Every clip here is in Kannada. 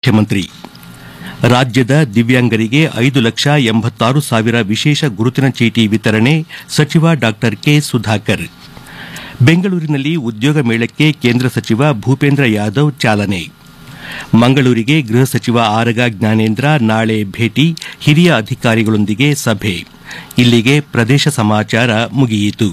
ಮುಖ್ಯಮಂತ್ರಿ ರಾಜ್ಯದ ದಿವ್ಯಾಂಗರಿಗೆ ಐದು ಲಕ್ಷ ಎಂಬತ್ತಾರು ಸಾವಿರ ವಿಶೇಷ ಗುರುತಿನ ಚೀಟಿ ವಿತರಣೆ ಸಚಿವ ಡಾ ಕೆ ಸುಧಾಕರ್ ಬೆಂಗಳೂರಿನಲ್ಲಿ ಉದ್ಯೋಗ ಮೇಳಕ್ಕೆ ಕೇಂದ್ರ ಸಚಿವ ಭೂಪೇಂದ್ರ ಯಾದವ್ ಚಾಲನೆ ಮಂಗಳೂರಿಗೆ ಗೃಹ ಸಚಿವ ಆರಗ ಜ್ಞಾನೇಂದ್ರ ನಾಳೆ ಭೇಟಿ ಹಿರಿಯ ಅಧಿಕಾರಿಗಳೊಂದಿಗೆ ಸಭೆ ಇಲ್ಲಿಗೆ ಪ್ರದೇಶ ಸಮಾಚಾರ ಮುಗಿಯಿತು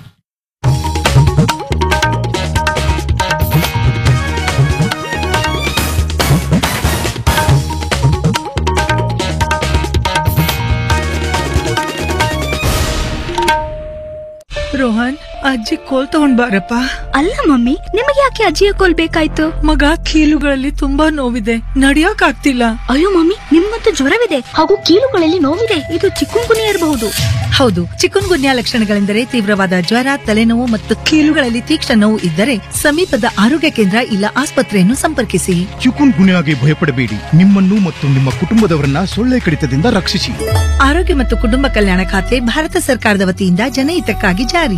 ರೋಹನ್ ಅಜ್ಜಿ ಕೋಲ್ ತಗೊಂಡ್ ಬಾರಪ್ಪ ಅಲ್ಲ ಮಮ್ಮಿ ನಿಮಗೆ ಯಾಕೆ ಅಜ್ಜಿಯ ಕೋಲ್ ಬೇಕಾಯ್ತು ಮಗ ಕೀಲುಗಳಲ್ಲಿ ತುಂಬಾ ನೋವಿದೆ ನಡಿಯಕ್ ಆಗ್ತಿಲ್ಲ ಅಯ್ಯೋ ಮಮ್ಮಿ ನಿಮ್ಮಂತೂ ಜ್ವರವಿದೆ ಹಾಗೂ ಕೀಲುಗಳಲ್ಲಿ ನೋವಿದೆ ಇದು ಚಿಕ್ಕುಂಗುನಿ ಇರಬಹುದು ಹೌದು ಚಿಕನ್ ಗುನ್ಯಾ ಲಕ್ಷಣಗಳೆಂದರೆ ತೀವ್ರವಾದ ಜ್ವರ ತಲೆನೋವು ಮತ್ತು ಕೀಲುಗಳಲ್ಲಿ ತೀಕ್ಷ್ಣ ನೋವು ಇದ್ದರೆ ಸಮೀಪದ ಆರೋಗ್ಯ ಕೇಂದ್ರ ಇಲ್ಲ ಆಸ್ಪತ್ರೆಯನ್ನು ಸಂಪರ್ಕಿಸಿ ಚಿಕುನ್ ಗುನ್ಯಾಗೆ ಭಯಪಡಬೇಡಿ ನಿಮ್ಮನ್ನು ಮತ್ತು ನಿಮ್ಮ ಕುಟುಂಬದವರನ್ನ ಸೊಳ್ಳೆ ಕಡಿತದಿಂದ ರಕ್ಷಿಸಿ ಆರೋಗ್ಯ ಮತ್ತು ಕುಟುಂಬ ಕಲ್ಯಾಣ ಖಾತೆ ಭಾರತ ಸರ್ಕಾರದ ವತಿಯಿಂದ ಜನಹಿತಕ್ಕಾಗಿ ಜಾರಿ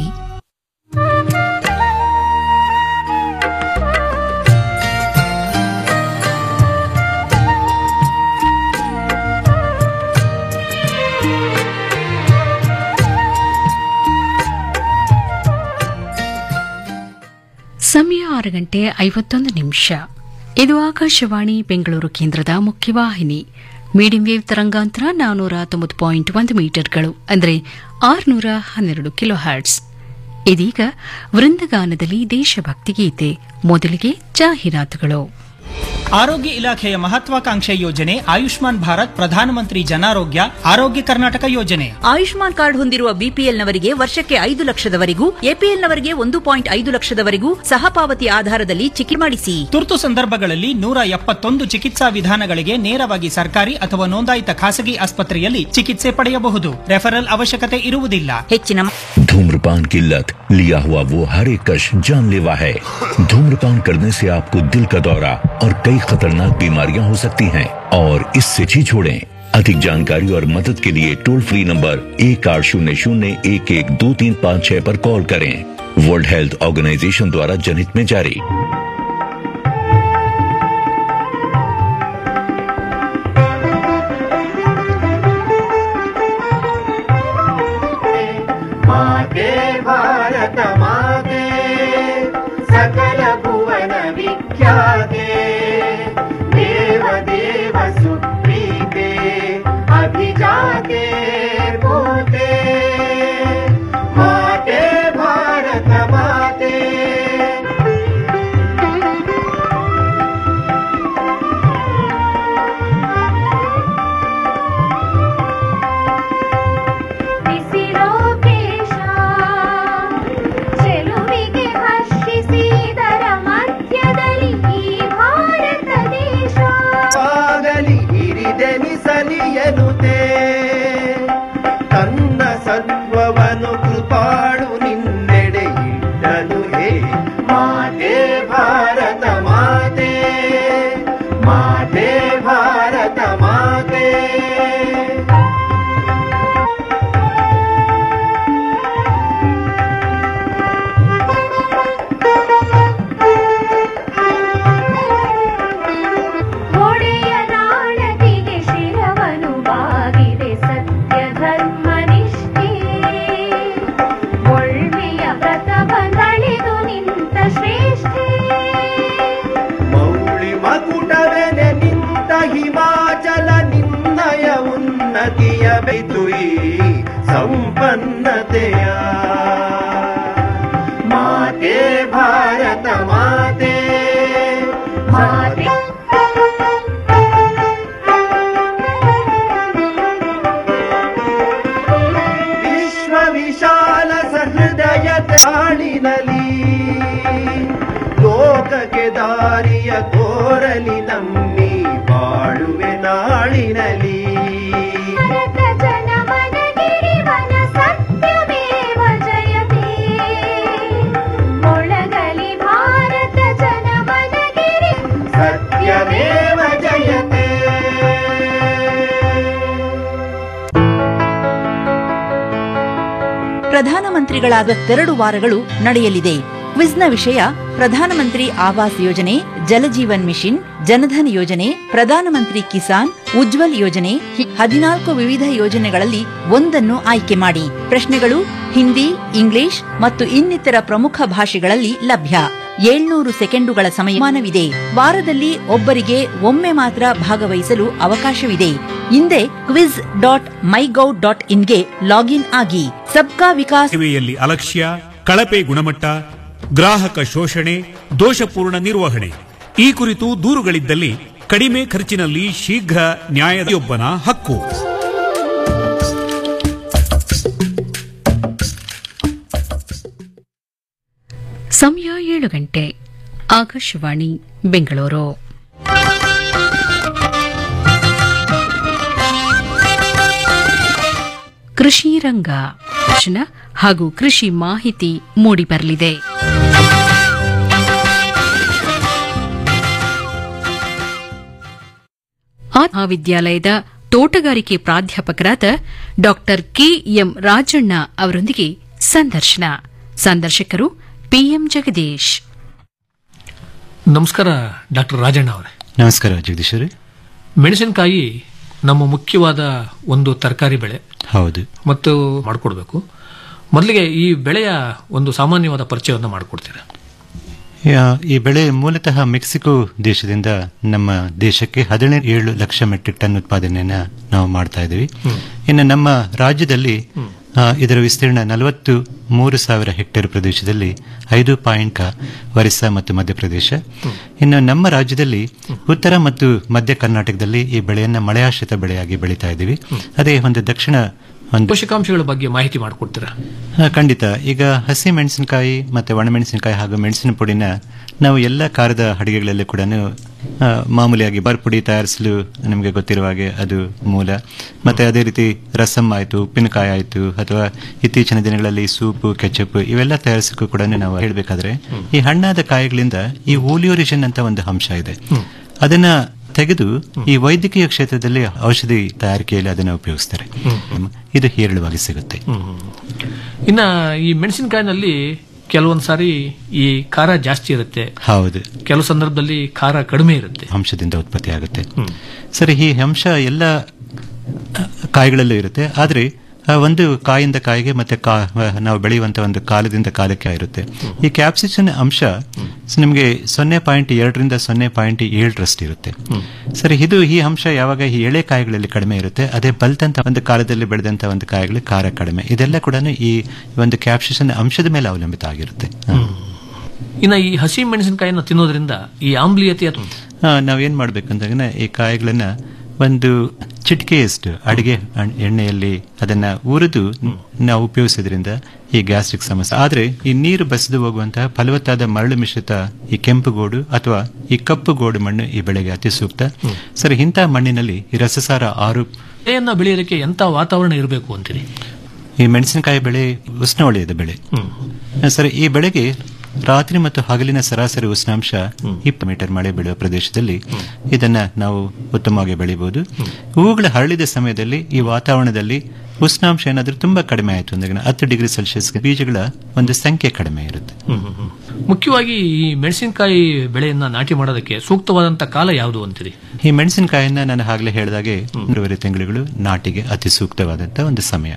ಸಮಯ ಆರು ಗಂಟೆ ಐವತ್ತೊಂದು ನಿಮಿಷ ಇದು ಆಕಾಶವಾಣಿ ಬೆಂಗಳೂರು ಕೇಂದ್ರದ ಮುಖ್ಯವಾಹಿನಿ ಮೀಡಿಯಂ ವೇವ್ ತರಂಗಾಂತರ ನಾನೂರ ತೊಂಬತ್ತು ಪಾಯಿಂಟ್ ಒಂದು ಮೀಟರ್ಗಳು ಅಂದರೆ ಆರುನೂರ ಹನ್ನೆರಡು ಕಿಲೋ ಹರ್ಟ್ಸ್ ಇದೀಗ ವೃಂದಗಾನದಲ್ಲಿ ದೇಶಭಕ್ತಿ ಗೀತೆ ಮೊದಲಿಗೆ ಜಾಹೀರಾತುಗಳು ಆರೋಗ್ಯ ಇಲಾಖೆಯ ಮಹತ್ವಾಕಾಂಕ್ಷೆ ಯೋಜನೆ ಆಯುಷ್ಮಾನ್ ಭಾರತ್ ಪ್ರಧಾನಮಂತ್ರಿ ಜನಾರೋಗ್ಯ ಆರೋಗ್ಯ ಕರ್ನಾಟಕ ಯೋಜನೆ ಆಯುಷ್ಮಾನ್ ಕಾರ್ಡ್ ಹೊಂದಿರುವ ಬಿಪಿಎಲ್ನವರಿಗೆ ವರ್ಷಕ್ಕೆ ಐದು ಲಕ್ಷದವರೆಗೂ ಎಪಿಎಲ್ನವರಿಗೆ ಒಂದು ಪಾಯಿಂಟ್ ಐದು ಲಕ್ಷದವರೆಗೂ ಸಹಪಾವತಿ ಆಧಾರದಲ್ಲಿ ಚಿಕಿತ್ಸೆ ಮಾಡಿಸಿ ತುರ್ತು ಸಂದರ್ಭಗಳಲ್ಲಿ ನೂರ ಎಪ್ಪತ್ತೊಂದು ಚಿಕಿತ್ಸಾ ವಿಧಾನಗಳಿಗೆ ನೇರವಾಗಿ ಸರ್ಕಾರಿ ಅಥವಾ ನೋಂದಾಯಿತ ಖಾಸಗಿ ಆಸ್ಪತ್ರೆಯಲ್ಲಿ ಚಿಕಿತ್ಸೆ ಪಡೆಯಬಹುದು ರೆಫರಲ್ ಅವಶ್ಯಕತೆ ಇರುವುದಿಲ್ಲ ಹೆಚ್ಚಿನ धूम्रपान की लत लिया हुआ वो हर एक कश जानलेवा है धूम्रपान करने से आपको दिल का दौरा और कई खतरनाक बीमारियां हो सकती हैं और इससे जी छोड़ें अधिक जानकारी और मदद के लिए टोल फ्री नंबर एक आठ शून्य शून्य एक एक दो तीन पाँच छह पर कॉल करें वर्ल्ड हेल्थ ऑर्गेनाइजेशन द्वारा जनहित में जारी ಮಾತೆ ಭಾರತ ಮಾತೆ ಸಕಲ ಭುವನ ವಿಖ್ಯಾತೆ ದೇವ ದೇವ ಸುಪ್ರೀತೆ ಅಭಿಜಾತೆ ಭೂತೆ ಮಾತೆ ಭಾರತ ಮಾತೆ ಬಿಸಿಲೋ ಕೇಶ ಚೆಲುವಿಗೆ ಹರ್ಷಿಸಿದರ ಮಧ್ಯದಲ್ಲಿ ಈ ಭಾರತ ದೇಶ ಆಗಲಿ ಹಿರಿದೆನಿಸಲಿ ಎನ್ನುತ್ತೆ ತನ್ನ ಸತ್ವವನ್ನು ಕೃಪಾಳು ನಿನ್ನೆಡೆ ಇಟ್ಟನು ಹೇ ಮಾತೆ ಭಾರತ ಮಾತೆ ಮಾತೆ ಭಾರತ ಮಾತೆ ಒಡೆಯ ನಾಳದಿಗೆ ಶಿರವನು ಬಾಗಿದೆ ಸತ್ಯ ಧರ್ಮ ನಿಷ್ಠೆ ಒಳ್ಮೆಯ ವ್ರತವ ತಳೆದು ನಿಂತ ಶ್ರೇಷ್ಠೆ ಮೌಳಿ ಮಕುಟವೆನೆ ನಿಂತ ಹಿಮಾಚಲ ನಿನ್ನಯ ಉನ್ನತಿಯ ಬೆದುಯಿ ಸಂಪನ್ನತೆಯ ಮಾತೆ ಭಾರತ ಮಾತೆ ಮಾತೆ ವಿಶ್ವ ವಿಶಾಲ ಸಹೃದಯ ತಾಳಿನಲಿ ಲೋಕಕ್ಕೆ ದಾರಿಯ ತೋರಲಿ ನಮ್ಮಿ ಬಾಳುವೆ ನಾಳಿನಲಿ ಭರತ ಜನಮನಗಿರಿವನ ಸತ್ಯಮೇವ ಜಯತೆ ಮೊಳಗಲಿ ಭಾರತ ಜನಮನಗಿರಿ ಸತ್ಯಮೇವ ಜಯತೆ ಪ್ರಧಾನಮಂತ್ರಿಗಳಾದ ಎರಡು ವಾರಗಳು ನಡೆಯಲಿದೆ ಕ್ವಿಜ್ನ ವಿಷಯ ಪ್ರಧಾನಮಂತ್ರಿ ಆವಾಸ್ ಯೋಜನೆ ಜಲಜೀವನ್ ಮಿಷನ್ ಜನಧನ್ ಯೋಜನೆ ಪ್ರಧಾನಮಂತ್ರಿ ಕಿಸಾನ್ ಉಜ್ವಲ್ ಯೋಜನೆ ಹಿ- ಹದಿನಾಲ್ಕು ವಿವಿಧ ಯೋಜನೆಗಳಲ್ಲಿ ಒಂದನ್ನು ಆಯ್ಕೆ ಮಾಡಿ ಪ್ರಶ್ನೆಗಳು ಹಿಂದಿ ಇಂಗ್ಲಿಷ್ ಮತ್ತು ಇನ್ನಿತರ ಪ್ರಮುಖ ಭಾಷೆಗಳಲ್ಲಿ ಲಭ್ಯ ಏಳ್ನೂರು ಸೆಕೆಂಡುಗಳ ಸಮಯಮಾನವಿದೆ ವಾರದಲ್ಲಿ ಒಬ್ಬರಿಗೆ ಒಮ್ಮೆ ಮಾತ್ರ ಭಾಗವಹಿಸಲು ಅವಕಾಶವಿದೆ ಹಿಂದೆ ಕ್ವಿಜ್ ಡಾಟ್ ಮೈಗೌ ಡಾಟ್ ಇನ್ಗೆ ಲಾಗಿನ್ ಆಗಿ ಸಬ್ಕಾ ವಿಕಾಸ್ ಸೇವೆಯಲ್ಲಿ ಅಲಕ್ಷ್ಯ ಕಳಪೆ ಗುಣಮಟ್ಟ ಗ್ರಾಹಕ ಶೋಷಣೆ ದೋಷಪೂರ್ಣ ನಿರ್ವಹಣೆ ಈ ಕುರಿತು ದೂರುಗಳಿದ್ದಲ್ಲಿ ಕಡಿಮೆ ಖರ್ಚಿನಲ್ಲಿ ಶೀಘ್ರ ನ್ಯಾಯದೊಬ್ಬನ ಹಕ್ಕು ಸಮಯ ಏಳು ಗಂಟೆ ಆಕಾಶವಾಣಿ ಬೆಂಗಳೂರು ಕೃಷಿ ರಂಗ ಭಾಷಣ ಹಾಗೂ ಕೃಷಿ ಮಾಹಿತಿ ಮೂಡಿಬರಲಿದೆ ಆ ಮಹಾವಿದ್ಯಾಲಯದ ತೋಟಗಾರಿಕೆ ಪ್ರಾಧ್ಯಾಪಕರಾದ ಡಾಕ್ಟರ್ ಕೆಎಂ ರಾಜಣ್ಣ ಅವರೊಂದಿಗೆ ಸಂದರ್ಶನ ಸಂದರ್ಶಕರು ಪಿಎಂ ಜಗದೀಶ್ ನಮಸ್ಕಾರ ಡಾಕ್ಟರ್ ರಾಜಣ್ಣ ಅವರೇ ನಮಸ್ಕಾರ ಜಗದೀಶ್ ಅವರೇ ಮೆಣಸಿನಕಾಯಿ ನಮ್ಮ ಮುಖ್ಯವಾದ ಒಂದು ತರಕಾರಿ ಬೆಳೆ ಹೌದು ಮತ್ತು ಮಾಡಿಕೊಡ್ಬೇಕು ಮೊದಲಿಗೆ ಈ ಬೆಳೆಯ ಒಂದು ಸಾಮಾನ್ಯವಾದ ಪರಿಚಯವನ್ನು ಮಾಡಿಕೊಡ್ತೀರಾ ಯಾ- ಈ ಬೆಳೆ ಮೂಲತಃ ಮೆಕ್ಸಿಕೋ ದೇಶದಿಂದ ನಮ್ಮ ದೇಶಕ್ಕೆ ಹದಿನೇಳು ಲಕ್ಷ ಮೆಟ್ರಿಕ್ ಟನ್ ಉತ್ಪಾದನೆಯನ್ನ ನಾವು ಮಾಡ್ತಾ ಇದ್ದೀವಿ ಇನ್ನು ನಮ್ಮ ರಾಜ್ಯದಲ್ಲಿ ಆ, ಇದರ ವಿಸ್ತೀರ್ಣ ನಲವತ್ತು ಮೂರು ಸಾವಿರ ಹೆಕ್ಟೇರ್ ಪ್ರದೇಶದಲ್ಲಿ ಐದು ಪಾಯಿಂಟ್ ಒರಿಸ್ಸಾ ಮತ್ತು ಮಧ್ಯಪ್ರದೇಶ ಇನ್ನು ನಮ್ಮ ರಾಜ್ಯದಲ್ಲಿ ಉತ್ತರ ಮತ್ತು ಮಧ್ಯ ಕರ್ನಾಟಕದಲ್ಲಿ ಈ ಬೆಳೆಯನ್ನ ಮಳೆಯಾಶ್ರಿತ ಬೆಳೆಯಾಗಿ ಬೆಳೀತಾ ಇದ್ದೀವಿ ಅದೇ ಒಂದು ದಕ್ಷಿಣ ಒಂದು ಪೋಷಕಾಂಶಗಳ ಬಗ್ಗೆ ಮಾಹಿತಿ ಮಾಡಿಕೊಡ್ತೀರಾ ಹಾ, ಖಂಡಿತ ಈಗ ಹಸಿ ಮೆಣಸಿನಕಾಯಿ ಮತ್ತೆ ಒಣಮೆಣಸಿನಕಾಯಿ ಹಾಗೂ ಮೆಣಸಿನ ಪುಡಿನ ನಾವು ಎಲ್ಲ ಖಾರದ ಅಡಿಗೆಗಳಲ್ಲಿ ಕೂಡ ಮಾಮೂಲಿಯಾಗಿ ಬರ್ಪುಡಿ ತಯಾರಿಸಲು ನಿಮಗೆ ಗೊತ್ತಿರುವ ಹಾಗೆ ಅದು ಮೂಲ ಮತ್ತೆ ಅದೇ ರೀತಿ ರಸಮ್ ಆಯಿತು ಉಪ್ಪಿನಕಾಯಿ ಆಯಿತು ಅಥವಾ ಇತ್ತೀಚಿನ ದಿನಗಳಲ್ಲಿ ಸೂಪು ಕೆಚಪ್ ಇವೆಲ್ಲ ತಯಾರಿಸಕ್ಕೂ ಕೂಡ ನಾವು ಹೇಳಬೇಕಾದ್ರೆ ಈ ಹಣ್ಣಾದ ಕಾಯಿಗಳಿಂದ ಈ ಓಲಿಯೋರಿಷನ್ ಅಂತ ಒಂದು ಅಂಶ ಇದೆ ಅದನ್ನ ತೆಗೆದು ಈ ವೈದ್ಯಕೀಯ ಕ್ಷೇತ್ರದಲ್ಲಿ ಔಷಧಿ ತಯಾರಿಕೆಯಲ್ಲಿ ಅದನ್ನು ಉಪಯೋಗಿಸ್ತಾರೆ ಇದು ಹೇರಳವಾಗಿ ಸಿಗುತ್ತೆ ಇನ್ನ ಈ ಮೆಣಸಿನಕಾಯಿನಲ್ಲಿ ಕೆಲವೊಂದು ಸಾರಿ ಈ ಖಾರ ಜಾಸ್ತಿ ಇರುತ್ತೆ ಹೌದು ಕೆಲವು ಸಂದರ್ಭದಲ್ಲಿ ಖಾರ ಕಡಿಮೆ ಇರುತ್ತೆ ಅಂಶದಿಂದ ಉತ್ಪತ್ತಿ ಆಗುತ್ತೆ ಸರಿ ಈ ಅಂಶ ಎಲ್ಲ ಆ, ಕಾಯಿಗಳಲ್ಲೂ ಇರುತ್ತೆ ಆದ್ರೆ ಆ, ಒಂದು ಕಾಯಿಂದ ಕಾಯಿಗೆ ಮತ್ತೆ ಕಾ- ಆ, ನಾವು ಬೆಳೆಯುವಂತ ಒಂದು ಕಾಲದಿಂದ ಕಾಲಕ್ಕೆ ಇರುತ್ತೆ ಈ ಕ್ಯಾಪ್ಸಿಕನ್ ಅಂಶ ಸ್- ನಿಮಗೆ ಸೊನ್ನೆ ಪಾಯಿಂಟ್ ಎರಡರಿಂದ ಸೊನ್ನೆ ಪಾಯಿಂಟ್ ಏಳರಷ್ಟು ಇರುತ್ತೆ ಸರಿ ಇದು ಈ ಅಂಶ ಯಾವಾಗ ಈ ಎಳೆ ಕಾಯಿಗಳಲ್ಲಿ ಕಡಿಮೆ ಇರುತ್ತೆ ಅದೇ ಬಲ್ತಂತ ಒಂದು ಕಾಲದಲ್ಲಿ ಬೆಳೆದಂತ ಒಂದು ಕಾಯಿಗಳು ಖಾರ ಕಡಿಮೆ ಇದೆಲ್ಲ ಕೂಡ ಈ ಒಂದು ಕ್ಯಾಪ್ಸಿಕನ್ ಅಂಶದ ಮೇಲೆ ಅವಲಂಬಿತ ಆಗಿರುತ್ತೆ ಇನ್ನ ಈ ಹಸಿ ಮೆಣಸಿನಕಾಯಿನ ತಿನ್ನೋದ್ರಿಂದ ಈ ಆಮ್ಲೀಯತೆ ಅಥವಾ ಆ, ನಾವೇನ್ ಮಾಡ್ಬೇಕಂದಾಗ ಈ ಕಾಯಿಗಳನ್ನ ಒಂದು ಚಿಟಿಕೆಯಷ್ಟು ಅಡಿಗೆ ಅಣ್- ಎಣ್ಣೆಯಲ್ಲಿ ಅದನ್ನ ಉರಿದು ನಾವು ಉಪಯೋಗಿಸೋದ್ರಿಂದ ಈ ಗ್ಯಾಸ್ಟ್ರಿಕ್ ಸಮಸ್ಯೆ ಆದ್ರೆ ಈ ನೀರು ಬಸಿದು ಹೋಗುವಂತಹ ಫಲವತ್ತಾದ ಮರಳು ಮಿಶ್ರಿತ ಈ ಕೆಂಪು ಗೋಡು ಅಥವಾ ಈ ಕಪ್ಪು ಗೋಡು ಮಣ್ಣು ಈ ಬೆಳೆಗೆ ಅತಿ ಸೂಕ್ತ ಸರಿ ಇಂತಹ ಮಣ್ಣಿನಲ್ಲಿ ಈ ರಸಸಾರ ಆರು ಬೆಳೆಯನ್ನ ಬೆಳೆಯೋದಕ್ಕೆ ಎಂತ ವಾತಾವರಣ ಇರಬೇಕು ಅಂತೀರಿ ಈ ಮೆಣಸಿನಕಾಯಿ ಬೆಳೆ ಉಷ್ಣವಲಯದ ಬೆಳೆ ಸರಿ ಈ ಬೆಳೆಗೆ ರಾತ್ರಿ ಮತ್ತು ಹಗಲಿನ ಸರಾಸರಿ ಉಷ್ಣಾಂಶ ಇಪ್ಪತ್ತು ಮೀಟರ್ ಮಳೆ ಬೀಳುವ ಪ್ರದೇಶದಲ್ಲಿ ಇದನ್ನ ನಾವು ಉತ್ತಮವಾಗಿ ಬೆಳಿಬಹುದು ಹೂವುಗಳು ಹರಳಿದ ಸಮಯದಲ್ಲಿ ಈ ವಾತಾವರಣದಲ್ಲಿ ಉಷ್ಣಾಂಶ ಏನಾದ್ರೂ ತುಂಬಾ ಕಡಿಮೆ ಆಯಿತು ಅಂದ್ರೆ ಹತ್ತು ಡಿಗ್ರಿ ಸೆಲ್ಸಿಯಸ್ ಬೀಜಗಳ ಒಂದು ಸಂಖ್ಯೆ ಕಡಿಮೆ ಇರುತ್ತೆ ಮುಖ್ಯವಾಗಿ ಈ ಮೆಣಸಿನಕಾಯಿ ಬೆಳೆಯನ್ನ ನಾಟಿ ಮಾಡೋದಕ್ಕೆ ಸೂಕ್ತವಾದಂತ ಕಾಲ ಯಾವುದು ಅಂತೀರಿ ಈ ಮೆಣಸಿನಕಾಯಿನ ನಾನು ಆಗ್ಲೇ ಹೇಳಿದಾಗೆ ಮೂರುವರೆ ತಿಂಗಳುಗಳು ನಾಟಿಗೆ ಅತಿ ಸೂಕ್ತವಾದಂತ ಒಂದು ಸಮಯ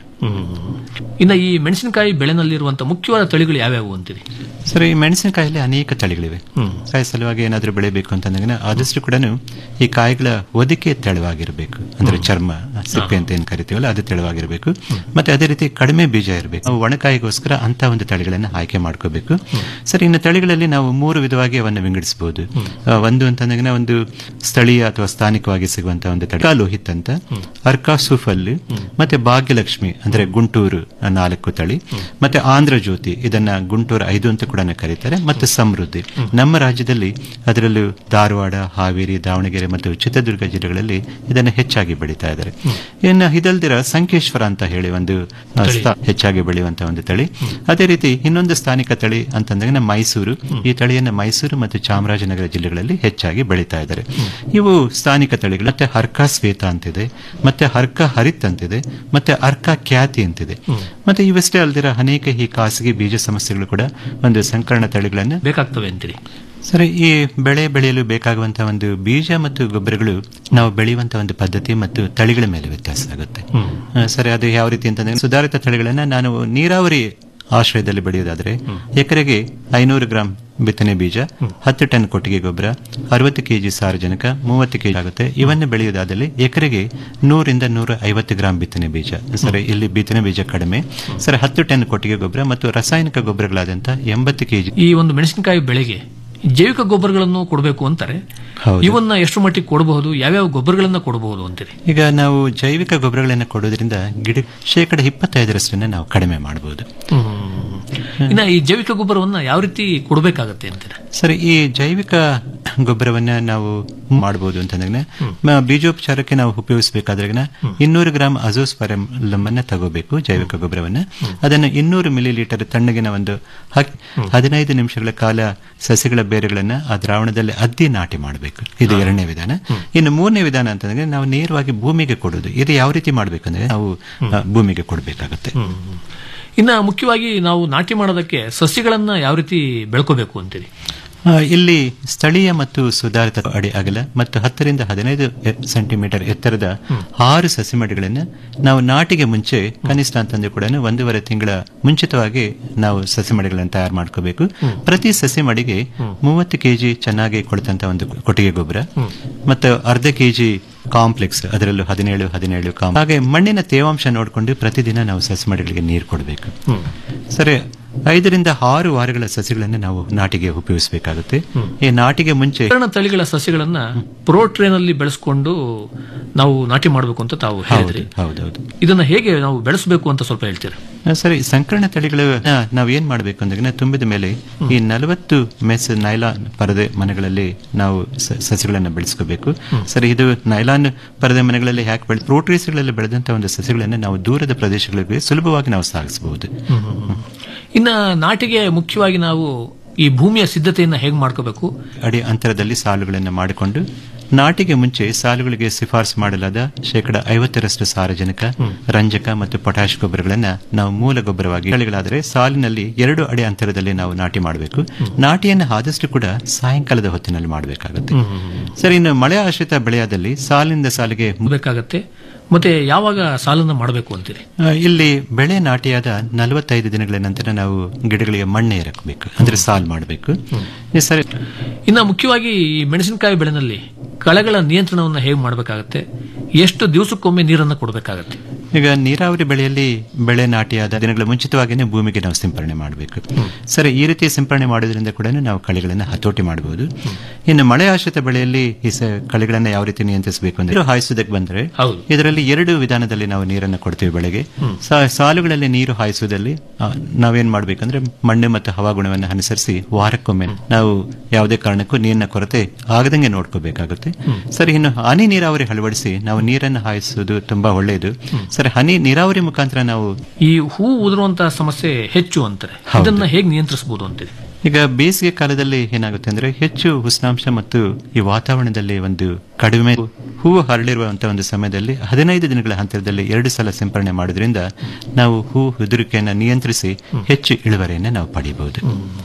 ಇನ್ನ ಈ ಮೆಣಸಿನಕಾಯಿ ಬೆಳೆನಲ್ಲಿರುವಂತ ಮುಖ್ಯವಾದ ತಳಿಗಳು ಯಾವ್ಯಾವು ಅಂತೀರಿ ಸರ್ ಈ ಮೆಣಸಿನಕಾಯಲ್ಲಿ ಅನೇಕ ತಳಿಗಳಿವೆ ಕಾಯಿ ಸಲುವಾಗಿ ಏನಾದ್ರೂ ಬೆಳಿಬೇಕು ಅಂತಂದಾಗ ಆದಷ್ಟು ಕೂಡ ಈ ಕಾಯಿಗಳ ಒದಿಕೆ ತೆಳುವಾಗಿರಬೇಕು ಅಂದ್ರೆ ಚರ್ಮ ಸಿಪ್ಪೆ ಅಂತ ಏನ್ ಕರಿತೀವಲ್ಲ ಅದು ತೆಳುವಾಗಿರಬೇಕು ಮತ್ತೆ ಅದೇ ರೀತಿ ಕಡಿಮೆ ಬೀಜ ಇರಬೇಕು ನಾವು ಒಣಕಾಯಿಗೋಸ್ಕರ ಅಂತ ಒಂದು ತಳಿಗಳನ್ನ ಆಯ್ಕೆ ಮಾಡ್ಕೋಬೇಕು ಸರ್ ಇನ್ನು ತಳಿಗಳಲ್ಲಿ ನಾವು ಮೂರು ವಿಧವಾಗಿ ಅವನ್ನ ವಿಂಗಡಿಸಬಹುದು ಆ, ಒಂದು ಅಂತಂದಾಗ ಒಂದು ಸ್ಥಳೀಯ ಅಥವಾ ಸ್ಥಾನಿಕವಾಗಿ ಸಿಗುವಂತ ಒಂದು ತಳಿ ಅರ್ಕಾ ಲೋಹಿತ್ ಅಂತ ಅರ್ಕಾ ಸುಫಲ್ ಮತ್ತೆ ಭಾಗ್ಯಲಕ್ಷ್ಮಿ ಅಂದ್ರೆ ಗುಂಟೂರು ಆ ನಾಲ್ಕು ತಳಿ ಮತ್ತೆ ಆಂಧ್ರ ಜ್ಯೋತಿ ಇದನ್ನ ಗುಂಟೂರು ಐದು ಅಂತ ಕೂಡ ಕರೀತಾರೆ ಮತ್ತೆ ಸಮೃದ್ಧಿ ನಮ್ಮ ರಾಜ್ಯದಲ್ಲಿ ಅದರಲ್ಲೂ ಧಾರವಾಡ ಹಾವೇರಿ ದಾವಣಗೆರೆ ಮತ್ತು ಚಿತ್ರದುರ್ಗ ಜಿಲ್ಲೆಗಳಲ್ಲಿ ಇದನ್ನು ಹೆಚ್ಚಾಗಿ ಬೆಳೀತಾ ಇದ್ದಾರೆ ಇನ್ನು ಇದಲ್ದಿರ ಸಂಕೇಶ್ವರ ಅಂತ ಹೇಳಿ ಒಂದು ಆ, ಸ್ಥಾ- ಹೆಚ್ಚಾಗಿ ಬೆಳೆಯುವಂತಹ ಒಂದು ತಳಿ ಅದೇ ರೀತಿ ಇನ್ನೊಂದು ಸ್ಥಾನಿಕ ತಳಿ ಅಂತಂದಾಗ ನಮ್ಮ ಮೈಸೂರು ಈ ತಳಿಯನ್ನ ಮೈಸೂರು ಮತ್ತು ಚಾಮರಾಜನಗರ ಜಿಲ್ಲೆಗಳಲ್ಲಿ ಹೆಚ್ಚಾಗಿ ಬೆಳೀತಾ ಇದ್ದಾರೆ ಇವು ಸ್ಥಾನಿಕ ತಳಿಗಳು ಮತ್ತೆ ಹರ್ಕ ಶ್ವೇತ ಅಂತಿದೆ ಮತ್ತೆ ಹರ್ಕ ಹರಿತ್ ಅಂತಿದೆ ಮತ್ತೆ ಅರ್ಕ ಕ್ಯಾರಿ ಖ್ಯಾತಿ ಅಂತಿದೆ ಮತ್ತೆ ಇವಷ್ಟೇ ಅಲ್ದಿರ ಅನೇಕ ಈ ಖಾಸಗಿ ಬೀಜ ಸಮಸ್ಯೆಗಳು ಕೂಡ ಒಂದು ಸಂಕರಣ ತಳಿಗಳನ್ನು ಬೇಕಾಗ್ತವೆ ಅಂತೀರಿ ಸರಿ ಈ ಬೆಳೆ ಬೆಳೆಯಲು ಬೇಕಾಗುವಂತಹ ಒಂದು ಬೀಜ ಮತ್ತು ಗೊಬ್ಬರಗಳು ನಾವು ಬೆಳೆಯುವಂತಹ ಒಂದು ಪದ್ಧತಿ ಮತ್ತು ತಳಿಗಳ ಮೇಲೆ ವ್ಯತ್ಯಾಸ ಆಗುತ್ತೆ ಆ, ಸರಿ ಅದು ಯಾವ ರೀತಿ ಅಂತಂದ್ರೆ ಸುಧಾರಿತ ತಳಿಗಳನ್ನ ನಾನು ನೀರಾವರಿ ಆಶ್ರಯದಲ್ಲಿ ಬೆಳೆಯೋದಾದ್ರೆ ಎಕರೆಗೆ ಐನೂರು ಗ್ರಾಂ ಬಿತ್ತನೆ ಬೀಜ ಹತ್ತು ಟನ್ ಕೊಟ್ಟಿಗೆ ಗೊಬ್ಬರ ಅರವತ್ತು ಕೆಜಿ ಸಾರಜನಕ ಮೂವತ್ತು ಕೆಜಿ ಆಗುತ್ತೆ ಇವನ್ನು ಬೆಳೆಯೋದಾದಲ್ಲಿ ಎಕರೆಗೆ ನೂರಿಂದ ನೂರ ಐವತ್ತು ಗ್ರಾಂ ಬಿತ್ತನೆ ಬೀಜ ಸರಿ ಇಲ್ಲಿ ಬಿತ್ತನೆ ಬೀಜ ಕಡಿಮೆ ಸರಿ ಹತ್ತು ಟನ್ ಕೊಟ್ಟಿಗೆ ಗೊಬ್ಬರ ಮತ್ತು ರಾಸಾಯನಿಕ ಗೊಬ್ಬರಗಳಾದಂತ ಎಂಬತ್ತು ಕೆಜಿ ಈ ಒಂದು ಮೆಣಸಿನಕಾಯಿ ಬೆಳೆಗೆ ಜೈವಿಕ ಗೊಬ್ಬರಗಳನ್ನು ಕೊಡಬೇಕು ಅಂತಾರೆ ಹೌದು. ಇವನ್ನ ಎಷ್ಟು ಮಟ್ಟಿಗೆ ಕೊಡಬಹುದು ಯಾವ್ಯಾವ ಗೊಬ್ಬರಗಳನ್ನ ಕೊಡಬಹುದು ಅಂತೀರಿ ಈಗ ನಾವು ಜೈವಿಕ ಗೊಬ್ಬರಗಳನ್ನು ಕೊಡೋದ್ರಿಂದ ಗಿಡ ಶೇಕಡ ಇಪ್ಪತ್ತೈದರಷ್ಟನ್ನ ನಾವು ಕಡಿಮೆ ಮಾಡಬಹುದು ಇನ್ನ ಈ ಜೈವಿಕ ಗೊಬ್ಬರವನ್ನ ಯಾವ ರೀತಿ ಕೊಡಬೇಕಾಗತ್ತೆ ಅಂತೀರ ಸರಿ ಈ ಜೈವಿಕ ಗೊಬ್ಬರವನ್ನ ನಾವು ಮಾಡಬಹುದು ಅಂತಂದ್ರೆ ಮ- ಬೀಜೋಪಚಾರಕ್ಕೆ ನಾವು ಉಪಯೋಗಿಸಬೇಕಾದ್ರೆ ಇನ್ನೂರು ಗ್ರಾಂ ಅಜೋಸ್ಪರಮ್ ಅನ್ನ ತಗೋಬೇಕು ಜೈವಿಕ ಗೊಬ್ಬರವನ್ನ ಅದನ್ನು ಇನ್ನೂರು ಮಿಲಿ ಲೀಟರ್ ತಣ್ಣಗಿನ ಒಂದು ಹಾಕಿ ಹದಿನೈದು ನಿಮಿಷಗಳ ಕಾಲ ಸಸ್ಯಗಳ ಬೇರುಗಳನ್ನ ಆ ದ್ರಾವಣದಲ್ಲಿ ಅದ್ದಿ ನಾಟಿ ಮಾಡಬೇಕು ಇದು ಎರಡನೇ ವಿಧಾನ ಇನ್ನು ಮೂರನೇ ವಿಧಾನ ಅಂತಂದ್ರೆ ನಾವು ನೇರವಾಗಿ ಭೂಮಿಗೆ ಕೊಡೋದು ಇದು ಯಾವ ರೀತಿ ಮಾಡ್ಬೇಕಂದ್ರೆ ನಾವು ಆ, ಭೂಮಿಗೆ ಕೊಡಬೇಕಾಗುತ್ತೆ ಇನ್ನ ಮುಖ್ಯವಾಗಿ ನಾವು ನಾಟಿ ಮಾಡೋದಕ್ಕೆ ಸಸ್ಯಗಳನ್ನ ಯಾವ ರೀತಿ ಬೆಳ್ಕೋಬೇಕು ಅಂತೀರಿ ಆ, ಇಲ್ಲಿ ಸ್ಥಳೀಯ ಮತ್ತು ಸುಧಾರಿತ ಅಡಿ ಅಗಲ ಮತ್ತು ಹತ್ತರಿಂದ ಹದಿನೈದು ಎ- ಸೆಂಟಿಮೀಟರ್ ಎತ್ತರದ ಆರು ಸಸಿಮಡಿಗಳನ್ನು ನಾವು ನಾಟಿಗೆ ಮುಂಚೆ ಕನಿಷ್ಠ ಅಂತಂದ್ರೆ ಕೂಡ ಒಂದೂವರೆ ತಿಂಗಳ ಮುಂಚಿತವಾಗಿ ನಾವು ಸಸಿಮಡಿಗಳನ್ನು ತಯಾರು ಮಾಡ್ಕೋಬೇಕು ಪ್ರತಿ ಸಸಿಮಡಿಗೆ ಮೂವತ್ತು ಕೆಜಿ ಚೆನ್ನಾಗಿ ಕೊಡ್ತಂತ ಒಂದು ಕೊಟ್ಟಿಗೆ ಗೊಬ್ಬರ ಮತ್ತು ಅರ್ಧ ಕೆಜಿ ಕಾಂಪ್ಲೆಕ್ಸ್ ಅದರಲ್ಲೂ ಹದಿನೇಳು ಹದಿನೇಳು ಕಾಂಪ್ ಹಾಗೆ ಮಣ್ಣಿನ ತೇವಾಂಶ ನೋಡಿಕೊಂಡು ಪ್ರತಿದಿನ ನಾವು ಸಸಿಮಡಿಗಳಿಗೆ ನೀರು ಕೊಡಬೇಕು ಸರಿ ಐದರಿಂದ ಆರು ವಾರಗಳ ಸಸಿಗಳನ್ನು ನಾವು ನಾಟಿಗೆ ಉಪಯೋಗಿಸಬೇಕಾಗುತ್ತೆ ಈ ನಾಟಿಗೆ ಮುಂಚೆ ಕಾರಣ ತಳಿಗಳ ಸಸ್ಯಗಳನ್ನ ಪ್ರೋ ಟ್ರೇನ್ ಅಲ್ಲಿ ಬೆಳೆಸ್ಕೊಂಡು ನಾವು ನಾಟಿ ಮಾಡಬೇಕು ಅಂತ ತಾವು ಹೇಳಿದ್ರಿ ಹೌದೌದು ಇದನ್ನ ಹೇಗೆ ನಾವು ಬೆಳೆಸಬೇಕು ಅಂತ ಸ್ವಲ್ಪ ಹೇಳ್ತೀರಾ ಆ, ಸರಿ ಸಂಕರಣ ತಳಿಗಳು ನಾವು ಏನ್ ಮಾಡಬೇಕು ಅಂದ್ರೆ ತುಂಬಿದ ಮೇಲೆ ಈ ನಲವತ್ತು ಮೆಸ್ ನೈಲಾನ್ ಪರದೆ ಮನೆಗಳಲ್ಲಿ ನಾವು ಸ- ಸಸಿಗಳನ್ನ ಬೆಳೆಸ್ಕೋಬೇಕು ಸರಿ ಇದು ನೈಲಾನ್ ಪರದೆ ಮನೆಗಳಲ್ಲಿ ಯಾಕೆ ಬೆಳೆ ಪ್ರೋಟ್ರೀಸ್ಗಳಲ್ಲಿ ಬೆಳೆದಂತ ಒಂದು ಸಸಿಗಳನ್ನ ನಾವು ದೂರದ ಪ್ರದೇಶಗಳಿಗೆ ಸುಲಭವಾಗಿ ನಾವು ಸಾಗಿಸಬಹುದು ಇನ್ನ ನಾಟಿಗೆ ಮುಖ್ಯವಾಗಿ ನಾವು ಈ ಭೂಮಿಯ ಸಿದ್ಧತೆಯನ್ನ ಹೇಗೆ ಮಾಡ್ಕೋಬೇಕು ಅಡಿ ಅಂತರದಲ್ಲಿ ಸಾಲುಗಳನ್ನು ಮಾಡಿಕೊಂಡು ನಾಟಿಗೆ ಮುಂಚೆ ಸಾಲುಗಳಿಗೆ ಶಿಫಾರಸು ಮಾಡಲಾದ ಶೇಕಡ ಐವತ್ತರಷ್ಟು ಸಾರಜನಕ ರಂಜಕ ಮತ್ತು ಪೊಟ್ಯಾಶ್ ಗೊಬ್ಬರಗಳನ್ನ ನಾವು ಮೂಲ ಗೊಬ್ಬರವಾಗಿ ತಳಿಗಳಾದರೆ ಸಾಲಿನಲ್ಲಿ ಎರಡು ಅಡಿ ಅಂತರದಲ್ಲಿ ನಾವು ನಾಟಿ ಮಾಡಬೇಕು ನಾಟಿಯನ್ನು ಆದಷ್ಟು ಕೂಡ ಸಾಯಂಕಾಲದ ಹೊತ್ತಿನಲ್ಲಿ ಮಾಡಬೇಕಾಗುತ್ತೆ ಸರಿ ಇನ್ನು ಮಳೆ ಆಶ್ರಿತ ಬೆಳೆಯಾದಲ್ಲಿ ಸಾಲಿನಿಂದ ಸಾಲಿಗೆ ಬೇಕಾಗತ್ತೆ ಮತ್ತೆ ಯಾವಾಗ ಸಾಲನ್ನ ಮಾಡಬೇಕು ಅಂತೀರಿ ಆ, ಇಲ್ಲಿ ಬೆಳೆ ನಾಟಿಯಾದ ನಲವತ್ತೈದು ದಿನಗಳ ನಂತರ ನಾವು ಗಿಡಗಳಿಗೆ ಮಣ್ಣೆ ಎರಕಬೇಕು ಅಂದ್ರೆ ಸಾಲ್ ಮಾಡಬೇಕು ಸರಿ ಇನ್ನ ಮುಖ್ಯವಾಗಿ ಈ ಮೆಣಸಿನಕಾಯಿ ಬೆಳೆನಲ್ಲಿ ಕಳೆಗಳ ನಿಯಂತ್ರಣವನ್ನ ಹೇಗೆ ಮಾಡಬೇಕಾಗತ್ತೆ ಎಷ್ಟು ದಿವಸಕ್ಕೊಮ್ಮೆ ನೀರನ್ನ ಕೊಡಬೇಕಾಗತ್ತೆ ಈಗ ನೀರಾವರಿ ಬೆಳೆಯಲ್ಲಿ ಬೆಳೆ ನಾಟಿಯಾದ ದಿನಗಳ ಮುಂಚಿತವಾಗಿಯೇ ಭೂಮಿಗೆ ನಾವು ಸಿಂಪರಣೆ ಮಾಡಬೇಕು ಸರಿ ಈ ರೀತಿ ಸಿಂಪರಣೆ ಮಾಡೋದ್ರಿಂದ ಕೂಡ ನಾವು ಕಳೆಗಳನ್ನು ಹತೋಟಿ ಮಾಡಬಹುದು ಇನ್ನು ಮಳೆ ಆಶ್ರಿತ ಬೆಳೆಯಲ್ಲಿ ಈ ಸ- ಕಳೆಗಳನ್ನ ಯಾವ ರೀತಿ ನಿಯಂತ್ರಿಸಬೇಕು ಅಂದ್ರೆ ನೀರು ಹಾಯಿಸೋದಕ್ಕೆ ಬಂದ್ರೆ ಇದರಲ್ಲಿ ಎರಡು ವಿಧಾನದಲ್ಲಿ ನಾವು ನೀರನ್ನು ಕೊಡ್ತೀವಿ ಬೆಳೆಗೆ ಸಾ- ಸಾಲುಗಳಲ್ಲಿ ನೀರು ಹಾಯಿಸುವುದಲ್ಲಿ ಆ, ನಾವೇನ್ ಮಾಡ್ಬೇಕಂದ್ರೆ ಮಣ್ಣು ಮತ್ತು ಹವಾಗುಣವನ್ನು ಅನುಸರಿಸಿ ವಾರಕ್ಕೊಮ್ಮೆ ನಾವು ಯಾವುದೇ ಕಾರಣಕ್ಕೂ ನೀರಿನ ಕೊರತೆ ಆಗದಂಗೆ ನೋಡ್ಕೋಬೇಕಾಗುತ್ತೆ ಸರಿ ಇನ್ನು ಹನಿ ನೀರಾವರಿ ಅಳವಡಿಸಿ ನಾವು ನೀರನ್ನು ಹಾಯಿಸುವುದು ತುಂಬಾ ಒಳ್ಳೆಯದು ಸರಿ ಹನಿ ನೀರಾವರಿ ಮುಖಾಂತರ ನಾವು ಈ ಹೂ ಉದುರುವಂತಹ ಸಮಸ್ಯೆ ಹೆಚ್ಚು ಅಂತಾರೆ ಹೌದು. ಇದನ್ನ ಹೇಗೆ ನಿಯಂತ್ರಿಸಬಹುದು ಅಂತೀರಿ ಈಗ ಬೇಸಿಗೆ ಕಾಲದಲ್ಲಿ ಏನಾಗುತ್ತೆ ಅಂದ್ರೆ ಹೆಚ್ಚು ಉಷ್ಣಾಂಶ ಮತ್ತು ಈ ವಾತಾವರಣದಲ್ಲಿ ಒಂದು ಕಡಿಮೆ ಹೂವು ಹರಡಿರುವಂತಹ ಒಂದು ಸಮಯದಲ್ಲಿ ಹದಿನೈದು ದಿನಗಳ ಹಂತದಲ್ಲಿ ಎರಡು ಸಲ ಸಿಂಪರಣೆ ಮಾಡೋದ್ರಿಂದ ನಾವು ಹೂ ಉದುರಿಕೆಯನ್ನು ನಿಯಂತ್ರಿಸಿ ಹೆಚ್ಚು ಇಳುವರಿಯನ್ನು ನಾವು ಪಡೆಯಬಹುದು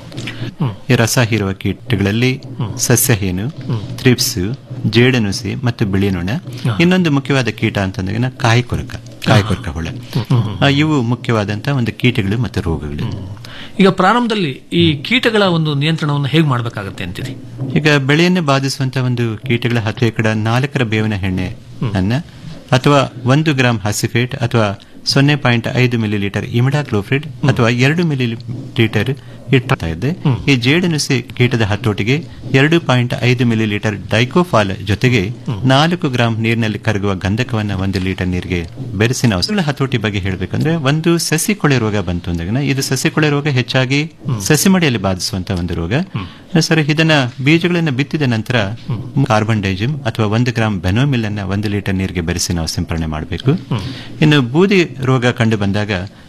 ಈ ರಸ ಹೀರುವ ಕೀಟಗಳಲ್ಲಿ ಸಸ್ಯಹೀನು ಥ್ರಿಪ್ಸ್ ಜೇಡನುಸಿ ಮತ್ತು ಬಿಳಿ ನೊಣ ಇನ್ನೊಂದು ಮುಖ್ಯವಾದ ಕೀಟ ಅಂತಂದ್ರೆ ಕಾಯಿ ಕೊರಕ ಕಾಯಿ ಕೊರಕ ಹುಳ ಆ, ಇವು ಮುಖ್ಯವಾದಂತಹ ಒಂದು ಕೀಟಗಳು ಮತ್ತು ರೋಗಗಳು ಈಗ ಪ್ರಾರಂಭದಲ್ಲಿ ಈ ಕೀಟಗಳ ಒಂದು ನಿಯಂತ್ರಣವನ್ನು ಹೇಗೆ ಮಾಡಬೇಕಾಗತ್ತೆ ಅಂತೀರಿ ಈಗ ಬೆಳೆಯನ್ನು ಬಾಧಿಸುವಂತಹ ಒಂದು ಕೀಟಗಳ ಹತ್ತು ಎಕಡ ನಾಲ್ಕರ ಬೇವಿನ ಎಣ್ಣೆ ಅನ್ನ ಅಥವಾ ಒಂದು ಗ್ರಾಂ ಹಸಿಫೇಟ್ ಅಥವಾ ಸೊನ್ನೆ ಪಾಯಿಂಟ್ ಐದು ಮಿಲಿ ಲೀಟರ್ ಇಮಿಡಾಕ್ಲೋಫ್ರಿಡ್ ಅಥವಾ ಎರಡು ಮಿಲಿ ಲೀಟರ್ ಇಡ್ತಾ ಇದ್ದೆ ಈ ಜೇಡನುಸಿ ಕೀಟದ ಹತೋಟಿಗೆ ಎರಡು ಪಾಯಿಂಟ್ ಐದು ಮಿಲಿ ಲೀಟರ್ ಡೈಕೋಫಾಲ್ ಜೊತೆಗೆ ನಾಲ್ಕು ಗ್ರಾಂ ನೀರಿನಲ್ಲಿ ಕರಗುವ ಗಂಧಕವನ್ನ ಒಂದು ಲೀಟರ್ ನೀರಿಗೆ ಬೆರೆಸಿ ನಾವು ಹಸುಗಳ ಹತೋಟಿ ಬಗ್ಗೆ ಹೇಳಬೇಕಂದ್ರೆ ಒಂದು ಸಸಿ ಕೊಳೆ ರೋಗ ಬಂತು ಅಂದಾಗ ಇದು ಸಸಿ ಕೊಳೆ ರೋಗ ಹೆಚ್ಚಾಗಿ ಸಸಿಮಡಿಯಲ್ಲಿ ಬಾಧಿಸುವಂತ ಒಂದು ರೋಗ ಸರ್ ಇದನ್ನ ಬೀಜಗಳನ್ನ ಬಿತ್ತಿದ ನಂತರ ಕಾರ್ಬನ್ ಡೈಜಿಮ್ ಅಥವಾ ಒಂದು ಗ್ರಾಂ ಬೆನೋಮಿಲ್ ಅನ್ನ ಒಂದು ಲೀಟರ್ ನೀರಿಗೆ ಬೆರೆಸಿ ನಾವು ಸಿಂಪರಣೆ ಮಾಡಬೇಕು ಇನ್ನು ಬೂದಿ ರೋಗ ಕಂಡು ಬಂದಾಗ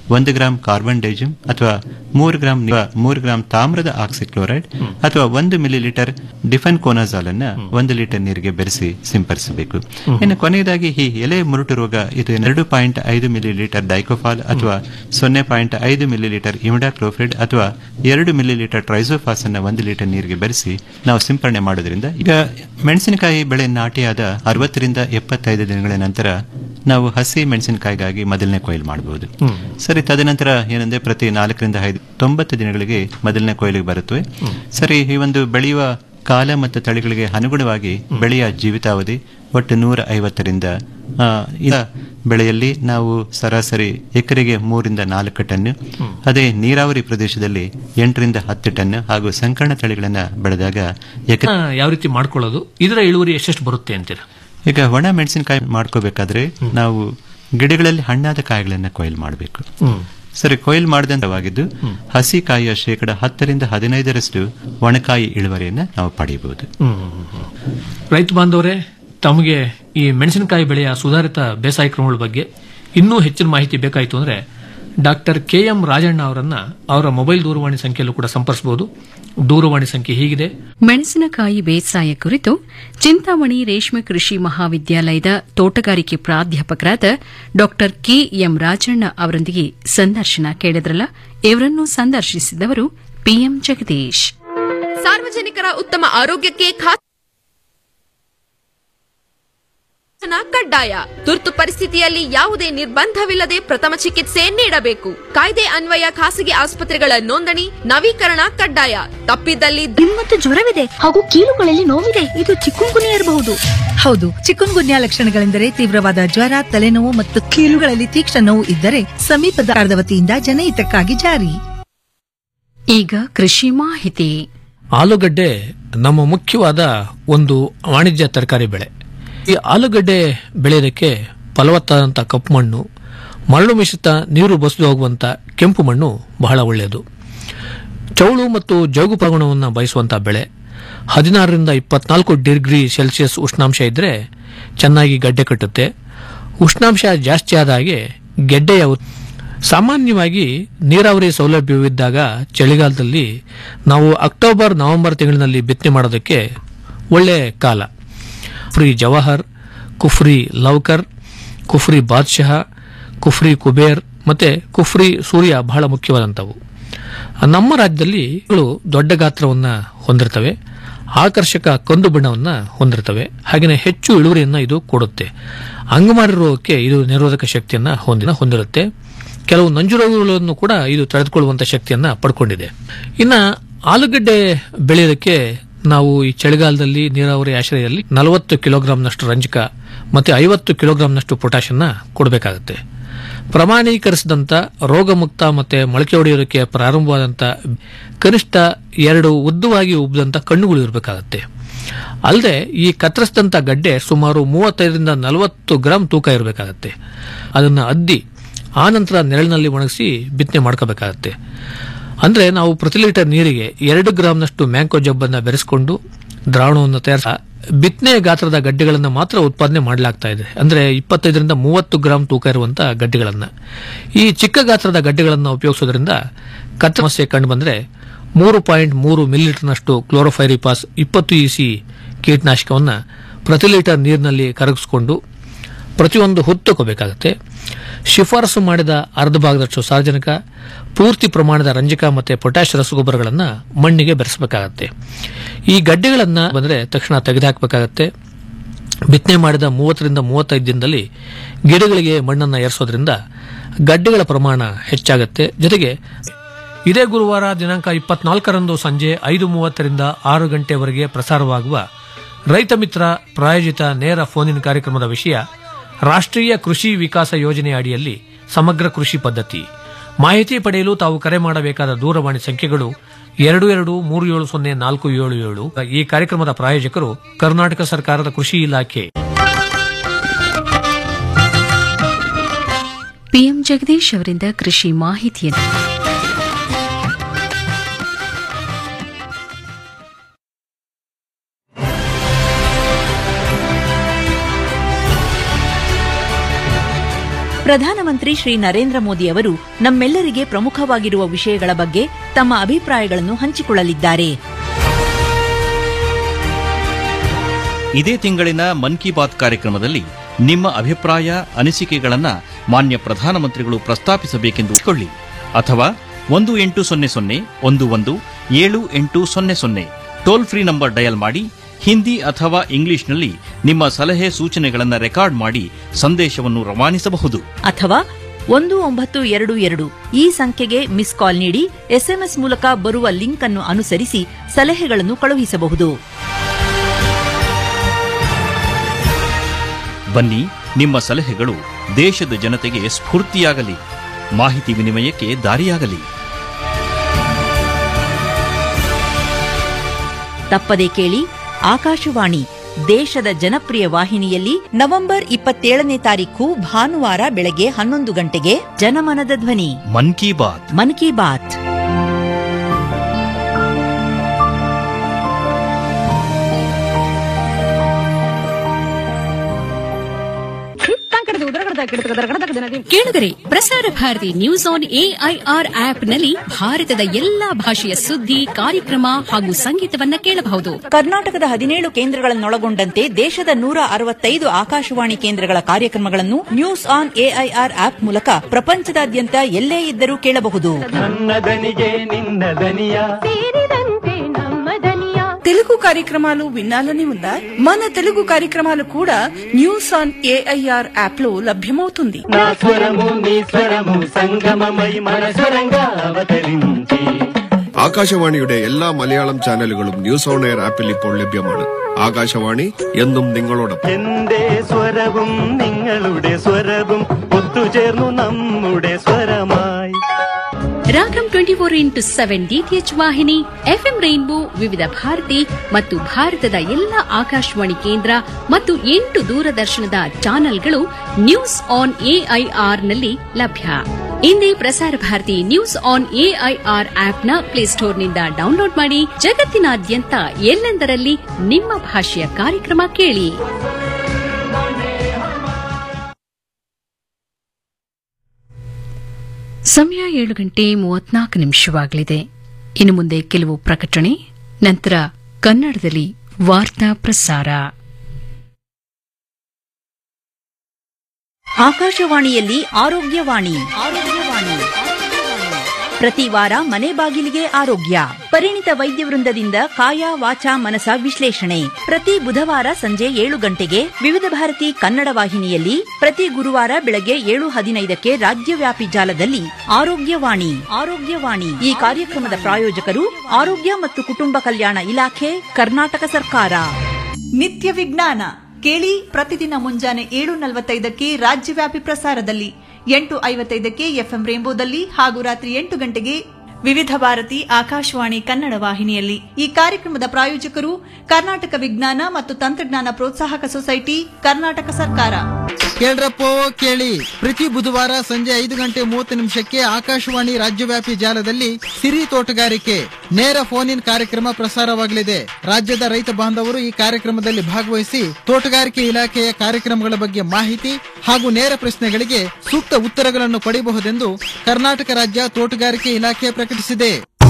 ಒಂದು ಗ್ರಾಂ ಕಾರ್ಬನ್ ಡೈಜಿಮ್ ಅಥವಾ ಮೂರು ಗ್ರಾಂ ಮೂರು ಗ್ರಾಂ ತಾಮ್ರದ ಆಕ್ಸಿಕ್ಲೋರೈಡ್ ಅಥವಾ ಒಂದು ಮಿಲಿ ಲೀಟರ್ ಡಿಫೆನ್ ಕೋನಾಜಾಲ್ ಅನ್ನ ಒಂದು ಲೀಟರ್ ನೀರಿಗೆ ಬೆರೆಸಿ ಸಿಂಪಡಿಸಬೇಕು ಇನ್ನು ಕೊನೆಯದಾಗಿ ಈ ಎಲೆ ಮುರುಟು ರೋಗ ಇದು ಎರಡು ಪಾಯಿಂಟ್ ಐದು ಮಿಲಿ ಲೀಟರ್ ಡೈಕೋಫಾಲ್ ಅಥವಾ ಸೊನ್ನೆ ಪಾಯಿಂಟ್ ಐದು ಮಿಲಿ ಲೀಟರ್ ಇಮಿಡಾಕ್ಲೋಫ್ರಿಡ್ ಅಥವಾ ಎರಡು ಮಿಲಿ ಲೀಟರ್ ಟ್ರೈಸೋಫಾಸ್ ಅನ್ನ ಒಂದು ಲೀಟರ್ ನೀರಿಗೆ ಬೆರೆಸಿ ನಾವು ಸಿಂಪರಣೆ ಮಾಡೋದ್ರಿಂದ ಈಗ ಮೆಣಸಿನಕಾಯಿ ಬೆಳೆ ನಾಟಿಯಾದ ಅರವತ್ತರಿಂದ ಎಪ್ಪತ್ತೈದು ದಿನಗಳ ನಂತರ ನಾವು ಹಸಿ ಮೆಣಸಿನಕಾಯಿಗಾಗಿ ಮೊದಲನೇ ಕೊಯ್ಲು ಮಾಡಬಹುದು ಸರಿ ತದನಂತರ ಏನಂದ್ರೆ ಪ್ರತಿ ನಾಲ್ಕರಿಂದ ಐದು ತೊಂಬತ್ತು ದಿನಗಳಿಗೆ ಮೊದಲನೇ ಕೊಯ್ಲಿಗೆ ಬರುತ್ತವೆ ಸರಿ ಈ ಒಂದು ಬೆಳೆಯುವ ಕಾಲ ಮತ್ತು ತಳಿಗಳಿಗೆ ಅನುಗುಣವಾಗಿ ಬೆಳೆಯ ಜೀವಿತಾವಧಿ ಒಟ್ಟು ನೂರ ಐವತ್ತರಿಂದ ಆ, ಇದ ಬೆಳೆಯಲ್ಲಿ ನಾವು ಸರಾಸರಿ ಎಕರೆಗೆ ಮೂರಿಂದ ನಾಲ್ಕು ಟನ್ ಅದೇ ನೀರಾವರಿ ಪ್ರದೇಶದಲ್ಲಿ ಎಂಟರಿಂದ ಹತ್ತು ಟನ್ ಹಾಗೂ ಸಂಕರ್ಣ ತಳಿಗಳನ್ನ ಬೆಳೆದಾಗ ಎಕರೆ ಆ, ಯಾವ ರೀತಿ ಮಾಡ್ಕೊಳ್ಳೋದು ಇದರ ಇಳುವರಿ ಎಷ್ಟೆಷ್ಟು ಬರುತ್ತೆ ಅಂತೀರಾ ಈಗ ಒಣ ಮೆಣಸಿನಕಾಯಿ ಮಾಡ್ಕೋಬೇಕಾದ್ರೆ ನಾವು ಗಿಡಗಳಲ್ಲಿ ಹಣ್ಣಾದ ಕಾಯಿಗಳನ್ನ ಕೊಯ್ಲು ಮಾಡಬೇಕು ಹ್ಮ್. ಸರಿ ಕೊಯ್ಲು ಮಾಡಿದಂತವಾಗಿದ್ದು ಹಸಿ ಕಾಯಿಯ ಶೇಕಡ ಹತ್ತರಿಂದ ಹದಿನೈದರಷ್ಟು ಒಣಕಾಯಿ ಇಳುವರಿಯನ್ನ ನಾವು ಪಡೆಯಬಹುದು ಹ್ಮ್, ಹ್ಮ್, ಹ್ಮ್. ರೈತ ಬಾಂಧವರೇ ತಮಗೆ ಈ ಮೆಣಸಿನಕಾಯಿ ಬೆಳೆಯ ಸುಧಾರಿತ ಬೇಸಾಯ ಕ್ರಮಗಳ ಬಗ್ಗೆ ಇನ್ನೂ ಹೆಚ್ಚಿನ ಮಾಹಿತಿ ಬೇಕಾಯಿತು ಅಂದ್ರೆ ಡಾಕ್ಟರ್ ಕೆ ಎಂ ರಾಜಣ್ಣ ಅವರನ್ನ ಅವರ ಮೊಬೈಲ್ ದೂರವಾಣಿ ಸಂಖ್ಯೆಯಲ್ಲೂ ಕೂಡ ಸಂಪರ್ಸಬಹುದು ದೂರವಾಣಿ ಸಂಖ್ಯೆ ಹೀಗಿದೆ ಮೆಣಸಿನಕಾಯಿ ಬೇಸಾಯ ಕುರಿತು ಚಿಂತಾಮಣಿ ರೇಷ್ಮೆ ಕೃಷಿ ಮಹಾವಿದ್ಯಾಲಯದ ತೋಟಗಾರಿಕೆ ಪ್ರಾಧ್ಯಾಪಕರಾದ ಡಾಕ್ಟರ್ ಕೆಎಂ ರಾಜಣ್ಣ ಅವರೊಂದಿಗೆ ಸಂದರ್ಶನ ಕೇಳಿದ್ರಲ್ಲ ಇವರನ್ನು ಸಂದರ್ಶಿಸಿದವರು ಪಿಎಂ ಜಗದೀಶ್ ಸಾರ್ವಜನಿಕರ ಉತ್ತಮ ಆರೋಗ್ಯಕ್ಕೆ ಖಾಸಗಿ ಕಡ್ಡಾಯ ತುರ್ತು ಪರಿಸ್ಥಿತಿಯಲ್ಲಿ ಯಾವುದೇ ನಿರ್ಬಂಧವಿಲ್ಲದೆ ಪ್ರಥಮ ಚಿಕಿತ್ಸೆ ನೀಡಬೇಕು ಕಾಯ್ದೆ ಅನ್ವಯ ಖಾಸಗಿ ಆಸ್ಪತ್ರೆಗಳ ನೋಂದಣಿ ನವೀಕರಣ ಕಡ್ಡಾಯ ತಪ್ಪಿದ್ದಲ್ಲಿ ಮತ್ತು ಜ್ವರವಿದೆ ಹಾಗೂ ಕೀಲುಗಳಲ್ಲಿ ನೋವಿದೆ ಇದು ಚಿಕ್ಕುಂಗುನಿ ಇರಬಹುದು ಹೌದು ಚಿಕುನ್ಗುನ್ಯಾ ಲಕ್ಷಣಗಳೆಂದರೆ ತೀವ್ರವಾದ ಜ್ವರ ತಲೆನೋವು ಮತ್ತು ಕೀಲುಗಳಲ್ಲಿ ತೀಕ್ಷ್ಣ ನೋವು ಇದ್ದರೆ ಸಮೀಪದ ಆರ್ದ ವತಿಯಿಂದ ಜನಹಿತಕ್ಕಾಗಿ ಜಾರಿ ಈಗ ಕೃಷಿ ಮಾಹಿತಿ ಆಲೂಗಡ್ಡೆ ನಮ್ಮ ಮುಖ್ಯವಾದ ಒಂದು ವಾಣಿಜ್ಯ ತರಕಾರಿ ಬೆಳೆ ಈ ಆಲೂಗಡ್ಡೆ ಬೆಳೆಯೋದಕ್ಕೆ ಫಲವತ್ತಾದಂಥ ಕಪ್ಪು ಮಣ್ಣು ಮರಳು ಮಿಶ್ರಿತ ನೀರು ಬಸಿದು ಹೋಗುವಂಥ ಕೆಂಪು ಮಣ್ಣು ಬಹಳ ಒಳ್ಳೆಯದು ಚೌಳು ಮತ್ತು ಜೌಗು ಪ್ರಗುಣವನ್ನು ಬಯಸುವಂಥ ಬೆಳೆ ಹದಿನಾರರಿಂದ ಇಪ್ಪತ್ನಾಲ್ಕು ಡಿಗ್ರಿ ಸೆಲ್ಸಿಯಸ್ ಉಷ್ಣಾಂಶ ಇದ್ದರೆ ಚೆನ್ನಾಗಿ ಗಡ್ಡೆ ಕಟ್ಟುತ್ತೆ ಉಷ್ಣಾಂಶ ಜಾಸ್ತಿ ಆದ ಹಾಗೆ ಗೆಡ್ಡೆಯ ಉತ್- ಸಾಮಾನ್ಯವಾಗಿ ನೀರಾವರಿ ಸೌಲಭ್ಯವಿದ್ದಾಗ ಚಳಿಗಾಲದಲ್ಲಿ ನಾವು ಅಕ್ಟೋಬರ್ ನವೆಂಬರ್ ತಿಂಗಳಿನಲ್ಲಿ ಬಿತ್ತನೆ ಮಾಡೋದಕ್ಕೆ ಒಳ್ಳೆಯ ಕಾಲ ಕುಫ್ರಿ ಜವಾಹರ್ ಕುಫ್ರಿ ಲವ್ಕರ್ ಕುಫ್ರಿ ಬಾದ್ಶಾಹ ಕುಫ್ರಿ ಕುಬೇರ್ ಮತ್ತೆ ಕುಫ್ರಿ ಸೂರ್ಯ ಬಹಳ ಮುಖ್ಯವಾದಂಥವು ನಮ್ಮ ರಾಜ್ಯದಲ್ಲಿ ಇವುಗಳು ದೊಡ್ಡ ಗಾತ್ರವನ್ನು ಹೊಂದಿರ್ತವೆ ಆಕರ್ಷಕ ಕಂದು ಬಣ್ಣವನ್ನು ಹೊಂದಿರ್ತವೆ ಹಾಗೆಯೇ ಹೆಚ್ಚು ಇಳುವರಿಯನ್ನು ಇದು ಕೊಡುತ್ತೆ ಅಂಗಮಾರಿ ರೋಗಕ್ಕೆ ಇದು ನಿರೋಧಕ ಶಕ್ತಿಯನ್ನು ಹೊಂದಿನ ಹೊಂದಿರುತ್ತೆ ಕೆಲವು ನಂಜು ರೋಗಗಳನ್ನು ಕೂಡ ಇದು ತಡೆದುಕೊಳ್ಳುವಂತ ಶಕ್ತಿಯನ್ನ ಪಡ್ಕೊಂಡಿದೆ ಇನ್ನ ಆಲೂಗಡ್ಡೆ ಬೆಳೆಯೋದಕ್ಕೆ ನಾವು ಈ ಚಳಿಗಾಲದಲ್ಲಿ ನೀರಾವರಿ ಆಶ್ರಯದಲ್ಲಿ ನಲವತ್ತು ಕಿಲೋಗ್ರಾಂನಷ್ಟು ರಂಜಕ ಮತ್ತೆ ಐವತ್ತು ಕಿಲೋಗ್ರಾಂನಷ್ಟು ಪೊಟ್ಯಾಷನ್ನ ಕೊಡಬೇಕಾಗುತ್ತೆ ಪ್ರಮಾಣೀಕರಿಸಿದಂಥ ರೋಗಮುಕ್ತ ಮತ್ತೆ ಮೊಳಕೆ ಹೊಡೆಯೋದಕ್ಕೆ ಪ್ರಾರಂಭವಾದಂಥ ಕನಿಷ್ಠ ಎರಡು ಉದ್ದವಾಗಿ ಉಬ್ಬಿದಂಥ ಕಣ್ಣುಗಳು ಇರಬೇಕಾಗತ್ತೆ ಅಲ್ಲದೆ ಈ ಕತ್ತರಿಸಿದಂಥ ಗಡ್ಡೆ ಸುಮಾರು ಮೂವತ್ತೈದರಿಂದ ನಲವತ್ತು ಗ್ರಾಂ ತೂಕ ಇರಬೇಕಾಗತ್ತೆ ಅದನ್ನು ಅದ್ದಿ ಆ ನಂತರ ನೆರಳಿನಲ್ಲಿ ಒಣಗಿಸಿ ಬಿತ್ತನೆ ಮಾಡ್ಕೋಬೇಕಾಗತ್ತೆ ಅಂದ್ರೆ ನಾವು ಪ್ರತಿ ಲೀಟರ್ ನೀರಿಗೆ ಎರಡು ಗ್ರಾಂನಷ್ಟು ಮ್ಯಾಂಕೋ ಜಬ್ಬನ್ನು ಬೆರೆಸಿಕೊಂಡು ದ್ರಾವಣವನ್ನು ತಯಾರಿಸ ಬಿತ್ತನೆ ಗಾತ್ರದ ಗಡ್ಡೆಗಳನ್ನು ಮಾತ್ರ ಉತ್ಪಾದನೆ ಮಾಡಲಾಗ್ತಾ ಇದೆ ಅಂದ್ರೆ ಇಪ್ಪತ್ತೈದರಿಂದ ಮೂವತ್ತು ಗ್ರಾಂ ತೂಕ ಇರುವಂತಹ ಗಡ್ಡೆಗಳನ್ನು ಈ ಚಿಕ್ಕ ಗಾತ್ರದ ಗಡ್ಡೆಗಳನ್ನು ಉಪಯೋಗಿಸೋದ್ರಿಂದ ಕತ್ತ ಸಮಸ್ಯೆ ಕಂಡು ಬಂದ್ರೆ ಮೂರು ಪಾಯಿಂಟ್ ಮೂರು ಮಿಲಿಲೀಟರ್ನಷ್ಟು ಕ್ಲೋರೋಫೈರಿಪಾಸ್ ಇಪ್ಪತ್ತು ಇಸಿ ಕೀಟನಾಶಕವನ್ನು ಪ್ರತಿ ಲೀಟರ್ ನೀರಿನಲ್ಲಿ ಕರಗಿಸಿಕೊಂಡು ಪ್ರತಿಯೊಂದು ಹೊತ್ತುಕೋಬೇಕಾಗತ್ತೆ ಶಿಫಾರಸು ಮಾಡಿದ ಅರ್ಧ ಭಾಗದಷ್ಟು ಸಾರ್ವಜನಿಕ ಪೂರ್ತಿ ಪ್ರಮಾಣದ ರಂಜಕ ಮತ್ತು ಪೊಟ್ಯಾಶ್ ರಸಗೊಬ್ಬರಗಳನ್ನು ಮಣ್ಣಿಗೆ ಬೆರೆಸಬೇಕಾಗತ್ತೆ ಈ ಗಡ್ಡೆಗಳನ್ನು ಬಂದರೆ ತಕ್ಷಣ ತೆಗೆದುಹಾಕಬೇಕಾಗತ್ತೆ ಬಿತ್ತನೆ ಮಾಡಿದ ಮೂವತ್ತರಿಂದ ಮೂವತ್ತೈದು ದಿನದಲ್ಲಿ ಗಿಡಗಳಿಗೆ ಮಣ್ಣನ್ನು ಏರಿಸೋದ್ರಿಂದ ಗಡ್ಡೆಗಳ ಪ್ರಮಾಣ ಹೆಚ್ಚಾಗುತ್ತೆ ಜೊತೆಗೆ ಇದೇ ಗುರುವಾರ ದಿನಾಂಕ ಇಪ್ಪತ್ನಾಲ್ಕರಂದು ಸಂಜೆ ಐದು ಮೂವತ್ತರಿಂದ ಆರು ಗಂಟೆವರೆಗೆ ಪ್ರಸಾರವಾಗುವ ರೈತ ಮಿತ್ರ ಪ್ರಾಯೋಜಿತ ನೇರ ಫೋನಿನ್ ಕಾರ್ಯಕ್ರಮದ ವಿಷಯ ರಾಷ್ಟ್ರೀಯ ಕೃಷಿ ವಿಕಾಸ ಯೋಜನೆ ಅಡಿಯಲ್ಲಿ ಸಮಗ್ರ ಕೃಷಿ ಪದ್ಧತಿ ಮಾಹಿತಿ ಪಡೆಯಲು ತಾವು ಕರೆ ಮಾಡಬೇಕಾದ ದೂರವಾಣಿ ಸಂಖ್ಯೆಗಳು ಎರಡು ಎರಡು ಮೂರು ಏಳು ಸೊನ್ನೆ ನಾಲ್ಕು ಏಳು ಏಳು ಈ ಕಾರ್ಯಕ್ರಮದ ಪ್ರಾಯೋಜಕರು ಕರ್ನಾಟಕ ಸರ್ಕಾರದ ಕೃಷಿ ಇಲಾಖೆ ಪಿಎಂ ಜಗದೀಶ್ ಅವರಿಂದ ಕೃಷಿ ಮಾಹಿತಿಯನ್ನು ಪ್ರಧಾನಮಂತ್ರಿ ಶ್ರೀ ನರೇಂದ್ರ ಮೋದಿ ಅವರು ನಮ್ಮೆಲ್ಲರಿಗೆ ಪ್ರಮುಖವಾಗಿರುವ ವಿಷಯಗಳ ಬಗ್ಗೆ ತಮ್ಮ ಅಭಿಪ್ರಾಯಗಳನ್ನು ಹಂಚಿಕೊಳ್ಳಲಿದ್ದಾರೆ ಇದೇ ತಿಂಗಳಿನ ಮನ್ ಕಿ ಬಾತ್ ಕಾರ್ಯಕ್ರಮದಲ್ಲಿ ನಿಮ್ಮ ಅಭಿಪ್ರಾಯ ಅನಿಸಿಕೆಗಳನ್ನ ಮಾನ್ಯ ಪ್ರಧಾನಮಂತ್ರಿಗಳು ಪ್ರಸ್ತಾಪಿಸಬೇಕೆಂದು ಕೊಳ್ಳಿ ಅಥವಾ ಒಂದು ಎಂಟು ಸೊನ್ನೆ ಸೊನ್ನೆ ಒಂದು ಒಂದು ಏಳು ಎಂಟು ಸೊನ್ನೆ ಸೊನ್ನೆ ಟೋಲ್ ಫ್ರೀ ನಂಬರ್ ಡಯಲ್ ಮಾಡಿ ಹಿಂದಿ ಅಥವಾ ಇಂಗ್ಲಿಷ್ನಲ್ಲಿ ನಿಮ್ಮ ಸಲಹೆ ಸೂಚನೆಗಳನ್ನು ರೆಕಾರ್ಡ್ ಮಾಡಿ ಸಂದೇಶವನ್ನು ರವಾನಿಸಬಹುದು ಅಥವಾ ಒಂದು ಒಂಬತ್ತು ಎರಡು ಎರಡು ಈ ಸಂಖ್ಯೆಗೆ ಮಿಸ್ ಕಾಲ್ ನೀಡಿ ಎಸ್ಎಂಎಸ್ ಮೂಲಕ ಬರುವ ಲಿಂಕ್ ಅನ್ನು ಅನುಸರಿಸಿ ಸಲಹೆಗಳನ್ನು ಕಳುಹಿಸಬಹುದು ಬನ್ನಿ ನಿಮ್ಮ ಸಲಹೆಗಳು ದೇಶದ ಜನತೆಗೆ ಸ್ಫೂರ್ತಿಯಾಗಲಿ ಮಾಹಿತಿ ವಿನಿಮಯಕ್ಕೆ ದಾರಿಯಾಗಲಿ ತಪ್ಪದೆ ಕೇಳಿ ಆಕಾಶವಾಣಿ ದೇಶದ ಜನಪ್ರಿಯ ವಾಹಿನಿಯಲ್ಲಿ ನವೆಂಬರ್ ಇಪ್ಪತ್ತೇಳನೇ ತಾರೀಖು ಭಾನುವಾರ ಬೆಳಗ್ಗೆ ಹನ್ನೊಂದು ಗಂಟೆಗೆ ಜನಮನದ ಧ್ವನಿ ಮನ್ ಕಿ ಬಾತ್ ಮನ್ ಕಿ ಬಾತ್ ಕೇಳಿದರೆ ಪ್ರಸಾರ ಭಾರತಿ ನ್ಯೂಸ್ ಆನ್ ಎಐಆರ್ ಆಪ್ನಲ್ಲಿ ಭಾರತದ ಎಲ್ಲಾ ಭಾಷೆಯ ಸುದ್ದಿ ಕಾರ್ಯಕ್ರಮ ಹಾಗೂ ಸಂಗೀತವನ್ನ ಕೇಳಬಹುದು ಕರ್ನಾಟಕದ ಹದಿನೇಳು ಕೇಂದ್ರಗಳನ್ನೊಳಗೊಂಡಂತೆ ದೇಶದ ನೂರ ಅರವತ್ತೈದು ಆಕಾಶವಾಣಿ ಕೇಂದ್ರಗಳ ಕಾರ್ಯಕ್ರಮಗಳನ್ನು ನ್ಯೂಸ್ ಆನ್ ಎಐಆರ್ ಆಪ್ ಮೂಲಕ ಪ್ರಪಂಚದಾದ್ಯಂತ ಎಲ್ಲೇ ಇದ್ದರೂ ಕೇಳಬಹುದು ನನ್ನ దనిగే నిన్న దనియా ಸೇರಿದಂತೆ ನಮ್ಮ ದನಿಯ తెలుగు కార్యక్రమాలు వినాలని ఉందా మన తెలుగు కార్యక్రమాలు కూడా న్యూస్ ఆన్ ఏఐఆర్ యాప్ లో లభ్యమవుతుంది నా స్వరము నీ స్వరము సంగమమై మన స్వరంగా അവതరించి ആകാശവാണിയുടെ എല്ലാ മലയാളം ചാനലുകളും ന്യൂസ് ഓൺ എയർ ആപ്പിൽ ഇപ്പോൾ ലഭ്യമാണ് ആകാശവാണി എന്നും നിങ്ങളോടൊപ്പം എന്റെ സ്വരവും നിങ്ങളുടെ സ്വരവും ഒത്തുചേർന്നു നമ്മുടെ സ്വരമായി Ragam twenty four into seven DTH ವಾಹಿನಿ ಎಫ್ಎಂ ರೈನ್ಬೋ ವಿವಿಧ ಭಾರತಿ ಮತ್ತು ಭಾರತದ ಎಲ್ಲ ಆಕಾಶವಾಣಿ ಕೇಂದ್ರ ಮತ್ತು ಎಂಟು ದೂರದರ್ಶನದ ಚಾನೆಲ್ಗಳು ನ್ಯೂಸ್ ಆನ್ ಎಐಆರ್ನಲ್ಲಿ ಲಭ್ಯ ಇಂದೇ Prasar Bharati news on AIR ಆಪ್ನ ಪ್ಲೇಸ್ಟೋರ್ನಿಂದ ಡೌನ್ಲೋಡ್ ಮಾಡಿ ಜಗತ್ತಿನಾದ್ಯಂತ ಎಲ್ಲೆಂದರಲ್ಲಿ ನಿಮ್ಮ ಭಾಷೆಯ ಕಾರ್ಯಕ್ರಮ ಕೇಳಿ ಸಮಯ ಏಳು ಗಂಟೆ ಮೂವತ್ನಾಲ್ಕು ನಿಮಿಷವಾಗಲಿದೆ ಇನ್ನು ಮುಂದೆ ಕೆಲವು ಪ್ರಕಟಣೆ ನಂತರ ಕನ್ನಡದಲ್ಲಿ ವಾರ್ತಾ ಪ್ರಸಾರ ಆಕಾಶವಾಣಿಯಲ್ಲಿ ಆರೋಗ್ಯವಾಣಿ ಆರೋಗ್ಯವಾಣಿ ಪ್ರತಿ ವಾರ ಮನೆ ಬಾಗಿಲಿಗೆ ಆರೋಗ್ಯ ಪರಿಣಿತ ವೈದ್ಯ ವೃಂದದಿಂದ ಕಾಯ ವಾಚ ಮನಸ ವಿಶ್ಲೇಷಣೆ ಪ್ರತಿ ಬುಧವಾರ ಸಂಜೆ ಏಳು ಗಂಟೆಗೆ ವಿವಿಧ ಭಾರತಿ ಕನ್ನಡ ವಾಹಿನಿಯಲ್ಲಿ ಪ್ರತಿ ಗುರುವಾರ ಬೆಳಗ್ಗೆ ಏಳು ಹದಿನೈದಕ್ಕೆ ರಾಜ್ಯವ್ಯಾಪಿ ಜಾಲದಲ್ಲಿ ಆರೋಗ್ಯವಾಣಿ ಆರೋಗ್ಯವಾಣಿ ಈ ಕಾರ್ಯಕ್ರಮದ ಪ್ರಾಯೋಜಕರು ಆರೋಗ್ಯ ಮತ್ತು ಕುಟುಂಬ ಕಲ್ಯಾಣ ಇಲಾಖೆ ಕರ್ನಾಟಕ ಸರ್ಕಾರ ನಿತ್ಯ ವಿಜ್ಞಾನ ಕೇಳಿ ಪ್ರತಿದಿನ ಮುಂಜಾನೆ ಏಳು ನಲವತ್ತೈದಕ್ಕೆ ರಾಜ್ಯವ್ಯಾಪಿ ಪ್ರಸಾರದಲ್ಲಿ ಎಂಟು ಐವತ್ತೈದಕ್ಕೆ ಎಫ್ಎಂ ರೇಂಬೋದಲ್ಲಿ ಹಾಗೂ ರಾತ್ರಿ ಎಂಟು ಗಂಟೆಗೆ ವಿವಿಧ ಭಾರತಿ ಆಕಾಶವಾಣಿ ಕನ್ನಡ ವಾಹಿನಿಯಲ್ಲಿ ಈ ಕಾರ್ಯಕ್ರಮದ ಪ್ರಾಯೋಜಕರು ಕರ್ನಾಟಕ ವಿಜ್ಞಾನ ಮತ್ತು ತಂತ್ರಜ್ಞಾನ ಪ್ರೋತ್ಸಾಹಕ ಸೊಸೈಟಿ ಕರ್ನಾಟಕ ಸರ್ಕಾರ ಕೇಳ್ರಪ್ಪೋ ಕೇಳಿ ಪ್ರತಿ ಬುಧವಾರ ಸಂಜೆ ಐದು ಗಂಟೆ ಮೂವತ್ತು ನಿಮಿಷಕ್ಕೆ ಆಕಾಶವಾಣಿ ರಾಜ್ಯವ್ಯಾಪಿ ಜಾಲದಲ್ಲಿ ಸಿರಿ ತೋಟಗಾರಿಕೆ ನೇರ ಫೋನ್ ಇನ್ ಕಾರ್ಯಕ್ರಮ ಪ್ರಸಾರವಾಗಲಿದೆ ರಾಜ್ಯದ ರೈತ ಬಾಂಧವರು ಈ ಕಾರ್ಯಕ್ರಮದಲ್ಲಿ ಭಾಗವಹಿಸಿ ತೋಟಗಾರಿಕೆ ಇಲಾಖೆಯ ಕಾರ್ಯಕ್ರಮಗಳ ಬಗ್ಗೆ ಮಾಹಿತಿ ಹಾಗೂ ನೇರ ಪ್ರಶ್ನೆಗಳಿಗೆ ಸೂಕ್ತ ಉತ್ತರಗಳನ್ನು ಪಡೆಯಬಹುದೆಂದು ಕರ್ನಾಟಕ ರಾಜ್ಯ ತೋಟಗಾರಿಕೆ ಇಲಾಖೆ ಪ್ರಕಟಿಸಿದೆ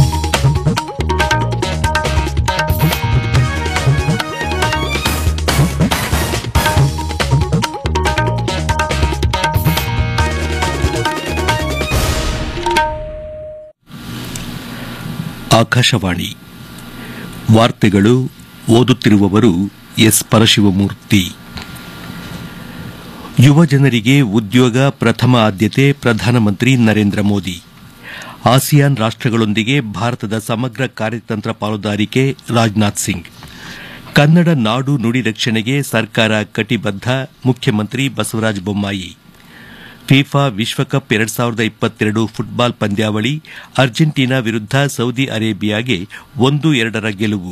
ಆಕಾಶವಾಣಿ ವಾರ್ತೆಗಳು ಓದುತ್ತಿರುವವರು ಎಸ್ ಪರಶಿವಮೂರ್ತಿ ಯುವ ಜನರಿಗೆ ಉದ್ಯೋಗ ಪ್ರಥಮ ಆದ್ಯತೆ ಪ್ರಧಾನಮಂತ್ರಿ ನರೇಂದ್ರ ಮೋದಿ ಆಸಿಯಾನ್ ರಾಷ್ಟಗಳೊಂದಿಗೆ ಭಾರತದ ಸಮಗ್ರ ಕಾರ್ಯತಂತ್ರ ಪಾಲುದಾರಿಕೆ ರಾಜನಾಥ್ ಸಿಂಗ್ ಕನ್ನಡ ನಾಡು ನುಡಿ ರಕ್ಷಣೆಗೆ ಸರ್ಕಾರ ಕಟಿಬದ್ಧ ಮುಖ್ಯಮಂತ್ರಿ ಬಸವರಾಜ ಬೊಮ್ಮಾಯಿ ಫಿಫಾ ವಿಶ್ವಕಪ್ ಎರಡ್ ಸಾವಿರದ ಇಪ್ಪತ್ತೆರಡು ಫುಟ್ಬಾಲ್ ಪಂದ್ಯಾವಳಿ ಅರ್ಜೆಂಟೀನಾ ವಿರುದ್ಧ ಸೌದಿ ಅರೇಬಿಯಾಗೆ ಒಂದು ಎರಡರ ಗೆಲುವು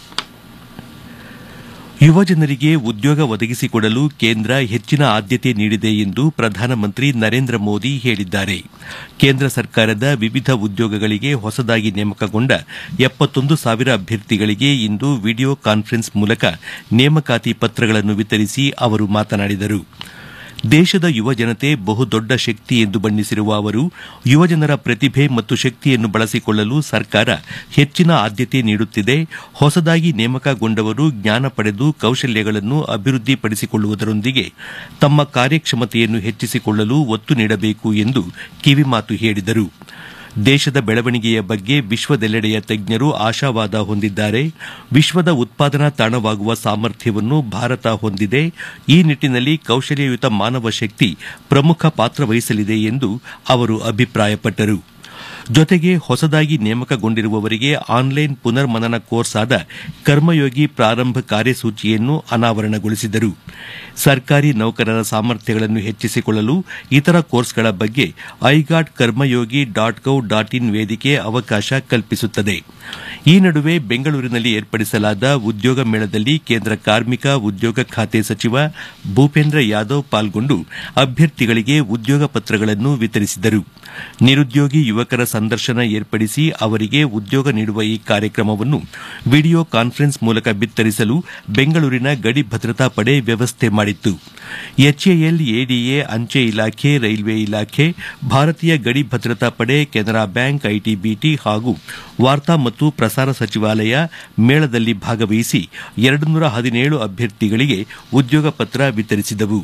ಯುವ ಜನರಿಗೆ ಉದ್ಯೋಗ ಒದಗಿಸಿಕೊಡಲು ಕೇಂದ್ರ ಹೆಚ್ಚಿನ ಆದ್ಯತೆ ನೀಡಿದೆ ಎಂದು ಪ್ರಧಾನಮಂತ್ರಿ ನರೇಂದ್ರ ಮೋದಿ ಹೇಳಿದ್ದಾರೆ ಕೇಂದ್ರ ಸರ್ಕಾರದ ವಿವಿಧ ಉದ್ಯೋಗಗಳಿಗೆ ಹೊಸದಾಗಿ ನೇಮಕಗೊಂಡ ಎಪ್ಪತ್ತೊಂದು ಸಾವಿರ ಅಭ್ಯರ್ಥಿಗಳಿಗೆ ಇಂದು ವಿಡಿಯೋ ಕಾನ್ಫರೆನ್ಸ್ ಮೂಲಕ ನೇಮಕಾತಿ ಪತ್ರಗಳನ್ನು ವಿತರಿಸಿ ಅವರು ಮಾತನಾಡಿದರು ದೇಶದ ಯುವ ಜನತೆ ಬಹುದೊಡ್ಡ ಶಕ್ತಿ ಎಂದು ಬಣ್ಣಿಸಿರುವ ಅವರು ಯುವಜನರ ಪ್ರತಿಭೆ ಮತ್ತು ಶಕ್ತಿಯನ್ನು ಬಳಸಿಕೊಳ್ಳಲು ಸರ್ಕಾರ ಹೆಚ್ಚಿನ ಆದ್ಯತೆ ನೀಡುತ್ತಿದೆ ಹೊಸದಾಗಿ ನೇಮಕಗೊಂಡವರು ಜ್ಞಾನ ಪಡೆದು ಕೌಶಲ್ಯಗಳನ್ನು ಅಭಿವೃದ್ಧಿಪಡಿಸಿಕೊಳ್ಳುವುದರೊಂದಿಗೆ ತಮ್ಮ ಕಾರ್ಯಕ್ಷಮತೆಯನ್ನು ಹೆಚ್ಚಿಸಿಕೊಳ್ಳಲು ಒತ್ತು ನೀಡಬೇಕು ಎಂದು ಕಿವಿಮಾತು ಹೇಳಿದರು ದೇಶದ ಬೆಳವಣಿಗೆಯ ಬಗ್ಗೆ ವಿಶ್ವದೆಲ್ಲೆಡೆಯ ತಜ್ಞರು ಆಶಾವಾದ ಹೊಂದಿದ್ದಾರೆ ವಿಶ್ವದ ಉತ್ಪಾದನಾ ತಾಣವಾಗುವ ಸಾಮರ್ಥ್ಯವನ್ನು ಭಾರತ ಹೊಂದಿದೆ ಈ ನಿಟ್ಟಿನಲ್ಲಿ ಕೌಶಲ್ಯಯುತ ಮಾನವ ಶಕ್ತಿ ಪ್ರಮುಖ ಪಾತ್ರ ವಹಿಸಲಿದೆ ಎಂದು ಅವರು ಅಭಿಪ್ರಾಯಪಟ್ಟರು ಜೊತೆಗೆ ಹೊಸದಾಗಿ ನೇಮಕಗೊಂಡಿರುವವರಿಗೆ ಆನ್ಲೈನ್ ಪುನರ್ಮನನ ಕೋರ್ಸ್ ಆದ ಕರ್ಮಯೋಗಿ ಪ್ರಾರಂಭ ಕಾರ್ಯಸೂಚಿಯನ್ನು ಅನಾವರಣಗೊಳಿಸಿದರು ಸರ್ಕಾರಿ ನೌಕರರ ಸಾಮರ್ಥ್ಯಗಳನ್ನು ಹೆಚ್ಚಿಸಿಕೊಳ್ಳಲು ಇತರ ಕೋರ್ಸ್ಗಳ ಬಗ್ಗೆ ಐಗಾಟ್ ಕರ್ಮಯೋಗಿ ಡಾಟ್ ಗೌ ಡಾಟ್ ಇನ್ ವೇದಿಕೆ ಅವಕಾಶ ಕಲ್ಪಿಸುತ್ತದೆ ಈ ನಡುವೆ ಬೆಂಗಳೂರಿನಲ್ಲಿ ಏರ್ಪಡಿಸಲಾದ ಉದ್ಯೋಗ ಮೇಳದಲ್ಲಿ ಕೇಂದ್ರ ಕಾರ್ಮಿಕ ಉದ್ಯೋಗ ಖಾತೆ ಸಚಿವ ಭೂಪೇಂದ್ರ ಯಾದವ್ ಪಾಲ್ಗೊಂಡು ಅಭ್ಯರ್ಥಿಗಳಿಗೆ ಉದ್ಯೋಗ ಪತ್ರಗಳನ್ನು ವಿತರಿಸಿದರು ನಿರುದ್ಯೋಗಿ ಯುವಕರ ಸಂದರ್ಶನ ಏರ್ಪಡಿಸಿ ಅವರಿಗೆ ಉದ್ಯೋಗ ನೀಡುವ ಈ ಕಾರ್ಯಕ್ರಮವನ್ನು ವಿಡಿಯೋ ಕಾನ್ಫರೆನ್ಸ್ ಮೂಲಕ ಬಿತ್ತರಿಸಲು ಬೆಂಗಳೂರಿನ ಗಡಿ ಭದ್ರತಾ ಪಡೆ ವ್ಯವಸ್ಥೆ ಮಾಡಿತ್ತು ಎಚ್ಎಎಲ್ ಎಡಿಎ ಅಂಚೆ ಇಲಾಖೆ ರೈಲ್ವೆ ಇಲಾಖೆ ಭಾರತೀಯ ಗಡಿ ಭದ್ರತಾ ಪಡೆ ಕೆನರಾ ಬ್ಯಾಂಕ್ ಐಟಿಬಿಟಿ ಹಾಗೂ ವಾರ್ತಾ ಮತ್ತು ಪ್ರಸಾರ ಸಚಿವಾಲಯ ಮೇಳದಲ್ಲಿ ಭಾಗವಹಿಸಿ ಎರಡು ನೂರ ಹದಿನೇಳು ಅಭ್ಯರ್ಥಿಗಳಿಗೆ ಉದ್ಯೋಗ ಪತ್ರ ವಿತರಿಸಿದವು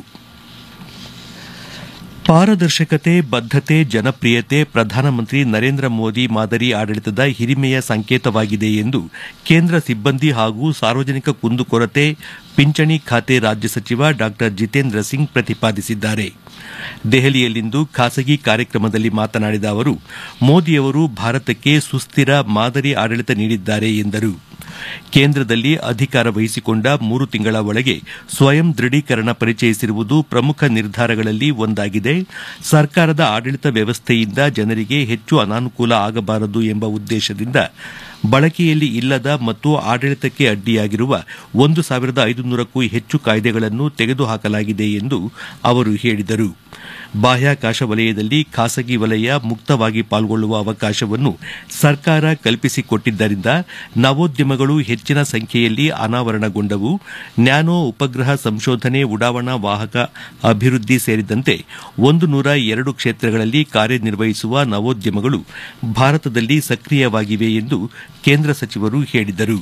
ಪಾರದರ್ಶಕತೆ ಬದ್ಧತೆ ಜನಪ್ರಿಯತೆ ಪ್ರಧಾನಮಂತ್ರಿ ನರೇಂದ್ರ ಮೋದಿ ಮಾದರಿ ಆಡಳಿತದ ಹಿರಿಮೆಯ ಸಂಕೇತವಾಗಿದೆ ಎಂದು ಕೇಂದ್ರ ಸಿಬ್ಬಂದಿ ಹಾಗೂ ಸಾರ್ವಜನಿಕ ಕುಂದುಕೊರತೆ ಪಿಂಚಣಿ ಖಾತೆ ರಾಜ್ಯ ಸಚಿವ ಡಾ ಜಿತೇಂದ್ರ ಸಿಂಗ್ ಪ್ರತಿಪಾದಿಸಿದ್ದಾರೆ ದೆಹಲಿಯಲ್ಲಿಂದು ಖಾಸಗಿ ಕಾರ್ಯಕ್ರಮದಲ್ಲಿ ಮಾತನಾಡಿದ ಅವರು ಮೋದಿಯವರು ಭಾರತಕ್ಕೆ ಸುಸ್ಥಿರ ಮಾದರಿ ಆಡಳಿತ ನೀಡಿದ್ದಾರೆ ಎಂದರು ಕೇಂದ್ರದಲ್ಲಿ ಅಧಿಕಾರ ವಹಿಸಿಕೊಂಡ ಮೂರು ತಿಂಗಳ ಒಳಗೆ ಸ್ವಯಂ ದೃಢೀಕರಣ ಪರಿಚಯಿಸಿರುವುದು ಪ್ರಮುಖ ನಿರ್ಧಾರಗಳಲ್ಲಿ ಒಂದಾಗಿದೆ ಸರ್ಕಾರದ ಆಡಳಿತ ವ್ಯವಸ್ಥೆಯಿಂದ ಜನರಿಗೆ ಹೆಚ್ಚು ಅನಾನುಕೂಲ ಆಗಬಾರದು ಎಂಬ ಉದ್ದೇಶದಿಂದ ಬಳಕೆಯಲ್ಲಿ ಇಲ್ಲದ ಮತ್ತು ಆಡಳಿತಕ್ಕೆ ಅಡ್ಡಿಯಾಗಿರುವ ಒಂದು ಸಾವಿರದ ಐದುನೂರಕ್ಕೂ ಹೆಚ್ಚು ಕಾಯ್ದೆಗಳನ್ನು ತೆಗೆದುಹಾಕಲಾಗಿದೆ ಎಂದು ಅವರು ಹೇಳಿದರು ಬಾಹ್ಯಾಕಾಶ ವಲಯದಲ್ಲಿ ಖಾಸಗಿ ವಲಯ ಮುಕ್ತವಾಗಿ ಪಾಲ್ಗೊಳ್ಳುವ ಅವಕಾಶವನ್ನು ಸರ್ಕಾರ ಕಲ್ಪಿಸಿಕೊಟ್ಟಿದ್ದರಿಂದ ನವೋದ್ಯಮಗಳು ಹೆಚ್ಚಿನ ಸಂಖ್ಯೆಯಲ್ಲಿ ಅನಾವರಣಗೊಂಡವು ನ್ಯಾನೋ ಉಪಗ್ರಹ ಸಂಶೋಧನೆ ಉಡಾವಣಾ ವಾಹಕ ಅಭಿವೃದ್ಧಿ ಸೇರಿದಂತೆ ಒಂದು ನೂರ ಎರಡು ಕ್ಷೇತ್ರಗಳಲ್ಲಿ ಕಾರ್ಯನಿರ್ವಹಿಸುವ ನವೋದ್ಯಮಗಳು ಭಾರತದಲ್ಲಿ ಸಕ್ರಿಯವಾಗಿವೆ ಎಂದು ಕೇಂದ್ರ ಸಚಿವರು ಹೇಳಿದರು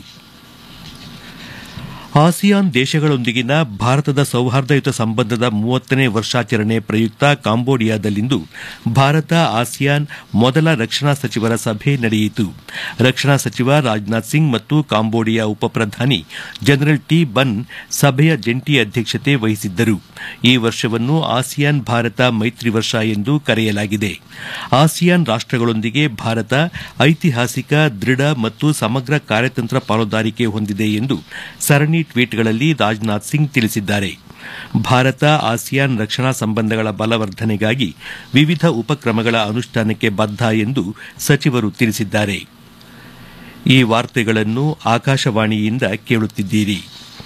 ಆಸಿಯಾನ್ ದೇಶಗಳೊಂದಿಗಿನ ಭಾರತದ ಸೌಹಾರ್ದಯುತ ಸಂಬಂಧದ ಮೂವತ್ತನೇ ವರ್ಷಾಚರಣೆ ಪ್ರಯುಕ್ತ ಕಾಂಬೋಡಿಯಾದಲ್ಲಿಂದು ಭಾರತ ಆಸಿಯಾನ್ ಮೊದಲ ರಕ್ಷಣಾ ಸಚಿವರ ಸಭೆ ನಡೆಯಿತು ರಕ್ಷಣಾ ಸಚಿವ ರಾಜನಾಥ್ ಸಿಂಗ್ ಮತ್ತು ಕಾಂಬೋಡಿಯಾ ಉಪಪ್ರಧಾನಿ ಜನರಲ್ ಟಿ ಬನ್ ಸಭೆಯ ಜಂಟಿ ಅಧ್ಯಕ್ಷತೆ ವಹಿಸಿದ್ದರು ಈ ವರ್ಷವನ್ನು ಆಸಿಯಾನ್ ಭಾರತ ಮೈತ್ರಿ ವರ್ಷ ಎಂದು ಕರೆಯಲಾಗಿದೆ ಆಸಿಯಾನ್ ರಾಷ್ಟಗಳೊಂದಿಗೆ ಭಾರತ ಐತಿಹಾಸಿಕ ದೃಢ ಮತ್ತು ಸಮಗ್ರ ಕಾರ್ಯತಂತ್ರ ಪಾಲುದಾರಿಕೆ ಹೊಂದಿದೆ ಎಂದು ಸರಣಿ ಟ್ವೀಟ್ಗಳಲ್ಲಿ ರಾಜನಾಥ್ ಸಿಂಗ್ ತಿಳಿಸಿದ್ದಾರೆ ಭಾರತ ಆಸಿಯಾನ್ ರಕ್ಷಣಾ ಸಂಬಂಧಗಳ ಬಲವರ್ಧನೆಗಾಗಿ ವಿವಿಧ ಉಪಕ್ರಮಗಳ ಅನುಷ್ಠಾನಕ್ಕೆ ಬದ್ಧ ಎಂದು ಸಚಿವರು ತಿಳಿಸಿದ್ದಾರೆ ಈ ವಾರ್ತೆಗಳನ್ನು ಆಕಾಶವಾಣಿಯಿಂದ ಕೇಳುತ್ತಿದ್ದೀರಿ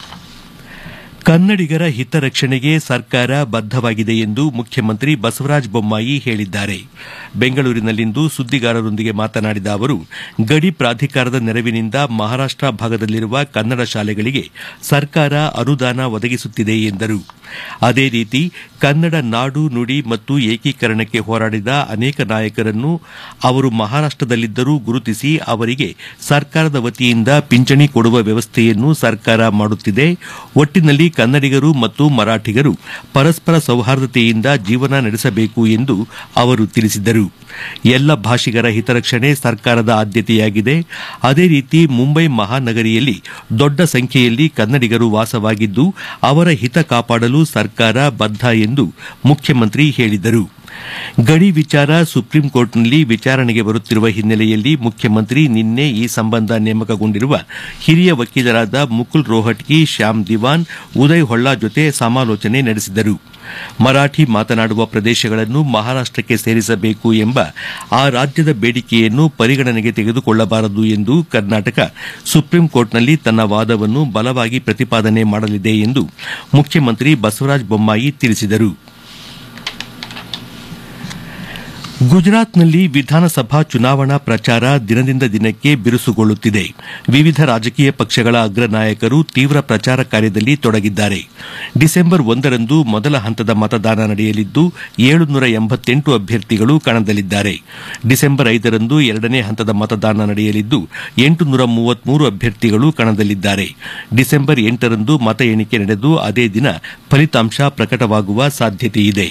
ಕನ್ನಡಿಗರ ಹಿತರಕ್ಷಣೆಗೆ ಸರ್ಕಾರ ಬದ್ದವಾಗಿದೆ ಎಂದು ಮುಖ್ಯಮಂತ್ರಿ ಬಸವರಾಜ ಬೊಮ್ಮಾಯಿ ಹೇಳಿದ್ದಾರೆ ಬೆಂಗಳೂರಿನಲ್ಲಿಂದು ಸುದ್ದಿಗಾರರೊಂದಿಗೆ ಮಾತನಾಡಿದ ಅವರು ಗಡಿ ಪ್ರಾಧಿಕಾರದ ನೆರವಿನಿಂದ ಮಹಾರಾಷ್ಟ ಭಾಗದಲ್ಲಿರುವ ಕನ್ನಡ ಶಾಲೆಗಳಿಗೆ ಸರ್ಕಾರ ಅನುದಾನ ಒದಗಿಸುತ್ತಿದೆ ಎಂದರು ಅದೇ ರೀತಿ ಕನ್ನಡ ನಾಡು ನುಡಿ ಮತ್ತು ಏಕೀಕರಣಕ್ಕೆ ಹೋರಾಡಿದ ಅನೇಕ ನಾಯಕರನ್ನು ಅವರು ಮಹಾರಾಷ್ಟದಲ್ಲಿದ್ದರೂ ಗುರುತಿಸಿ ಅವರಿಗೆ ಸರ್ಕಾರದ ವತಿಯಿಂದ ಪಿಂಚಣಿ ಕೊಡುವ ವ್ಯವಸ್ಥೆಯನ್ನು ಸರ್ಕಾರ ಮಾಡುತ್ತಿದೆ ಒಟ್ಟಿನಲ್ಲಿ ಕನ್ನಡಿಗರು ಮತ್ತು ಮರಾಠಿಗರು ಪರಸ್ಪರ ಸೌಹಾರ್ದತೆಯಿಂದ ಜೀವನ ನಡೆಸಬೇಕು ಎಂದು ಅವರು ತಿಳಿಸಿದರು ಎಲ್ಲ ಭಾಷಿಗರ ಹಿತರಕ್ಷಣೆ ಸರ್ಕಾರದ ಆದ್ಯತೆಯಾಗಿದೆ ಅದೇ ರೀತಿ ಮುಂಬೈ ಮಹಾನಗರಿಯಲ್ಲಿ ದೊಡ್ಡ ಸಂಖ್ಯೆಯಲ್ಲಿ ಕನ್ನಡಿಗರು ವಾಸವಾಗಿದ್ದು ಅವರ ಹಿತ ಕಾಪಾಡಲು ಸರ್ಕಾರ ಬದ್ಧ ಎಂದು ಮುಖ್ಯಮಂತ್ರಿ ಹೇಳಿದರು ಗಡಿ ವಿಚಾರ ಸುಪ್ರೀಂ ಕೋರ್ಟ್ನಲ್ಲಿ ವಿಚಾರಣೆಗೆ ಬರುತ್ತಿರುವ ಹಿನ್ನೆಲೆಯಲ್ಲಿ ಮುಖ್ಯಮಂತ್ರಿ ನಿನ್ನೆ ಈ ಸಂಬಂಧ ನೇಮಕಗೊಂಡಿರುವ ಹಿರಿಯ ವಕೀಲರಾದ ಮುಕುಲ್ ರೋಹಟ್ಗಿ ಶ್ಯಾಮ್ ದಿವಾನ್ ಉದಯ್ ಹೊಳ್ಳ ಜೊತೆ ಸಮಾಲೋಚನೆ ನಡೆಸಿದರು ಮರಾಠಿ ಮಾತನಾಡುವ ಪ್ರದೇಶಗಳನ್ನು ಮಹಾರಾಷ್ಟಕ್ಕೆ ಸೇರಿಸಬೇಕು ಎಂಬ ಆ ರಾಜ್ಯದ ಬೇಡಿಕೆಯನ್ನು ಪರಿಗಣನೆಗೆ ತೆಗೆದುಕೊಳ್ಳಬಾರದು ಎಂದು ಕರ್ನಾಟಕ ಸುಪ್ರೀಂ ಕೋರ್ಟ್ನಲ್ಲಿ ತನ್ನ ವಾದವನ್ನು ಬಲವಾಗಿ ಪ್ರತಿಪಾದನೆ ಮಾಡಲಿದೆ ಎಂದು ಮುಖ್ಯಮಂತ್ರಿ ಬಸವರಾಜ ಬೊಮ್ಮಾಯಿ ತಿಳಿಸಿದರು ಗುಜರಾತ್ನಲ್ಲಿ ವಿಧಾನಸಭಾ ಚುನಾವಣಾ ಪ್ರಚಾರ ದಿನದಿಂದ ದಿನಕ್ಕೆ ಬಿರುಸುಗೊಳ್ಳುತ್ತಿದೆ ವಿವಿಧ ರಾಜಕೀಯ ಪಕ್ಷಗಳ ಅಗ್ರ ನಾಯಕರು ತೀವ್ರ ಪ್ರಚಾರ ಕಾರ್ಯದಲ್ಲಿ ತೊಡಗಿದ್ದಾರೆ ಡಿಸೆಂಬರ್ ಒಂದರಂದು ಮೊದಲ ಹಂತದ ಮತದಾನ ನಡೆಯಲಿದ್ದು ಏಳುನೂರ ಎಂಬತ್ತೆಂಟು ಅಭ್ಯರ್ಥಿಗಳು ಕಣದಲ್ಲಿದ್ದಾರೆ ಡಿಸೆಂಬರ್ ಐದರಂದು ಎರಡನೇ ಹಂತದ ಮತದಾನ ನಡೆಯಲಿದ್ದು ಎಂಟುನೂರ ಮೂವತ್ಮೂರು ಅಭ್ಯರ್ಥಿಗಳು ಕಣದಲ್ಲಿದ್ದಾರೆ ಡಿಸೆಂಬರ್ ಎಂಟರಂದು ಮತ ಎಣಿಕೆ ನಡೆದು ಅದೇ ದಿನ ಫಲಿತಾಂಶ ಪ್ರಕಟವಾಗುವ ಸಾಧ್ಯತೆಯಿದೆ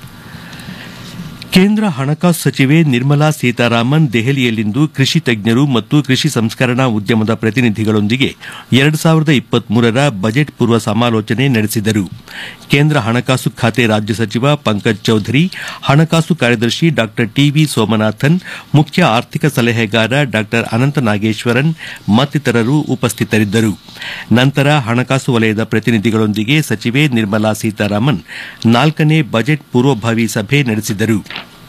ಕೇಂದ್ರ ಹಣಕಾಸು ಸಚಿವೆ ನಿರ್ಮಲಾ ಸೀತಾರಾಮನ್ ದೆಹಲಿಯಲ್ಲಿಂದು ಕೃಷಿ ತಜ್ಞರು ಮತ್ತು ಕೃಷಿ ಸಂಸ್ಕರಣಾ ಉದ್ಯಮದ ಪ್ರತಿನಿಧಿಗಳೊಂದಿಗೆ ಎರಡು ಸಾವಿರದ ಇಪ್ಪತ್ಮೂರರ ಬಜೆಟ್ ಪೂರ್ವ ಸಮಾಲೋಚನೆ ನಡೆಸಿದರು ಕೇಂದ್ರ ಹಣಕಾಸು ಖಾತೆ ರಾಜ್ಯ ಸಚಿವ ಪಂಕಜ್ ಚೌಧರಿ ಹಣಕಾಸು ಕಾರ್ಯದರ್ಶಿ ಡಾ ಟಿವಿ ಸೋಮನಾಥನ್ ಮುಖ್ಯ ಆರ್ಥಿಕ ಸಲಹೆಗಾರ ಡಾ ಅನಂತ ನಾಗೇಶ್ವರನ್ ಮತ್ತಿತರರು ಉಪಸ್ಥಿತರಿದ್ದರು ನಂತರ ಹಣಕಾಸು ವಲಯದ ಪ್ರತಿನಿಧಿಗಳೊಂದಿಗೆ ಸಚಿವೆ ನಿರ್ಮಲಾ ಸೀತಾರಾಮನ್ ನಾಲ್ಕನೇ ಬಜೆಟ್ ಪೂರ್ವಭಾವಿ ಸಭೆ ನಡೆಸಿದರು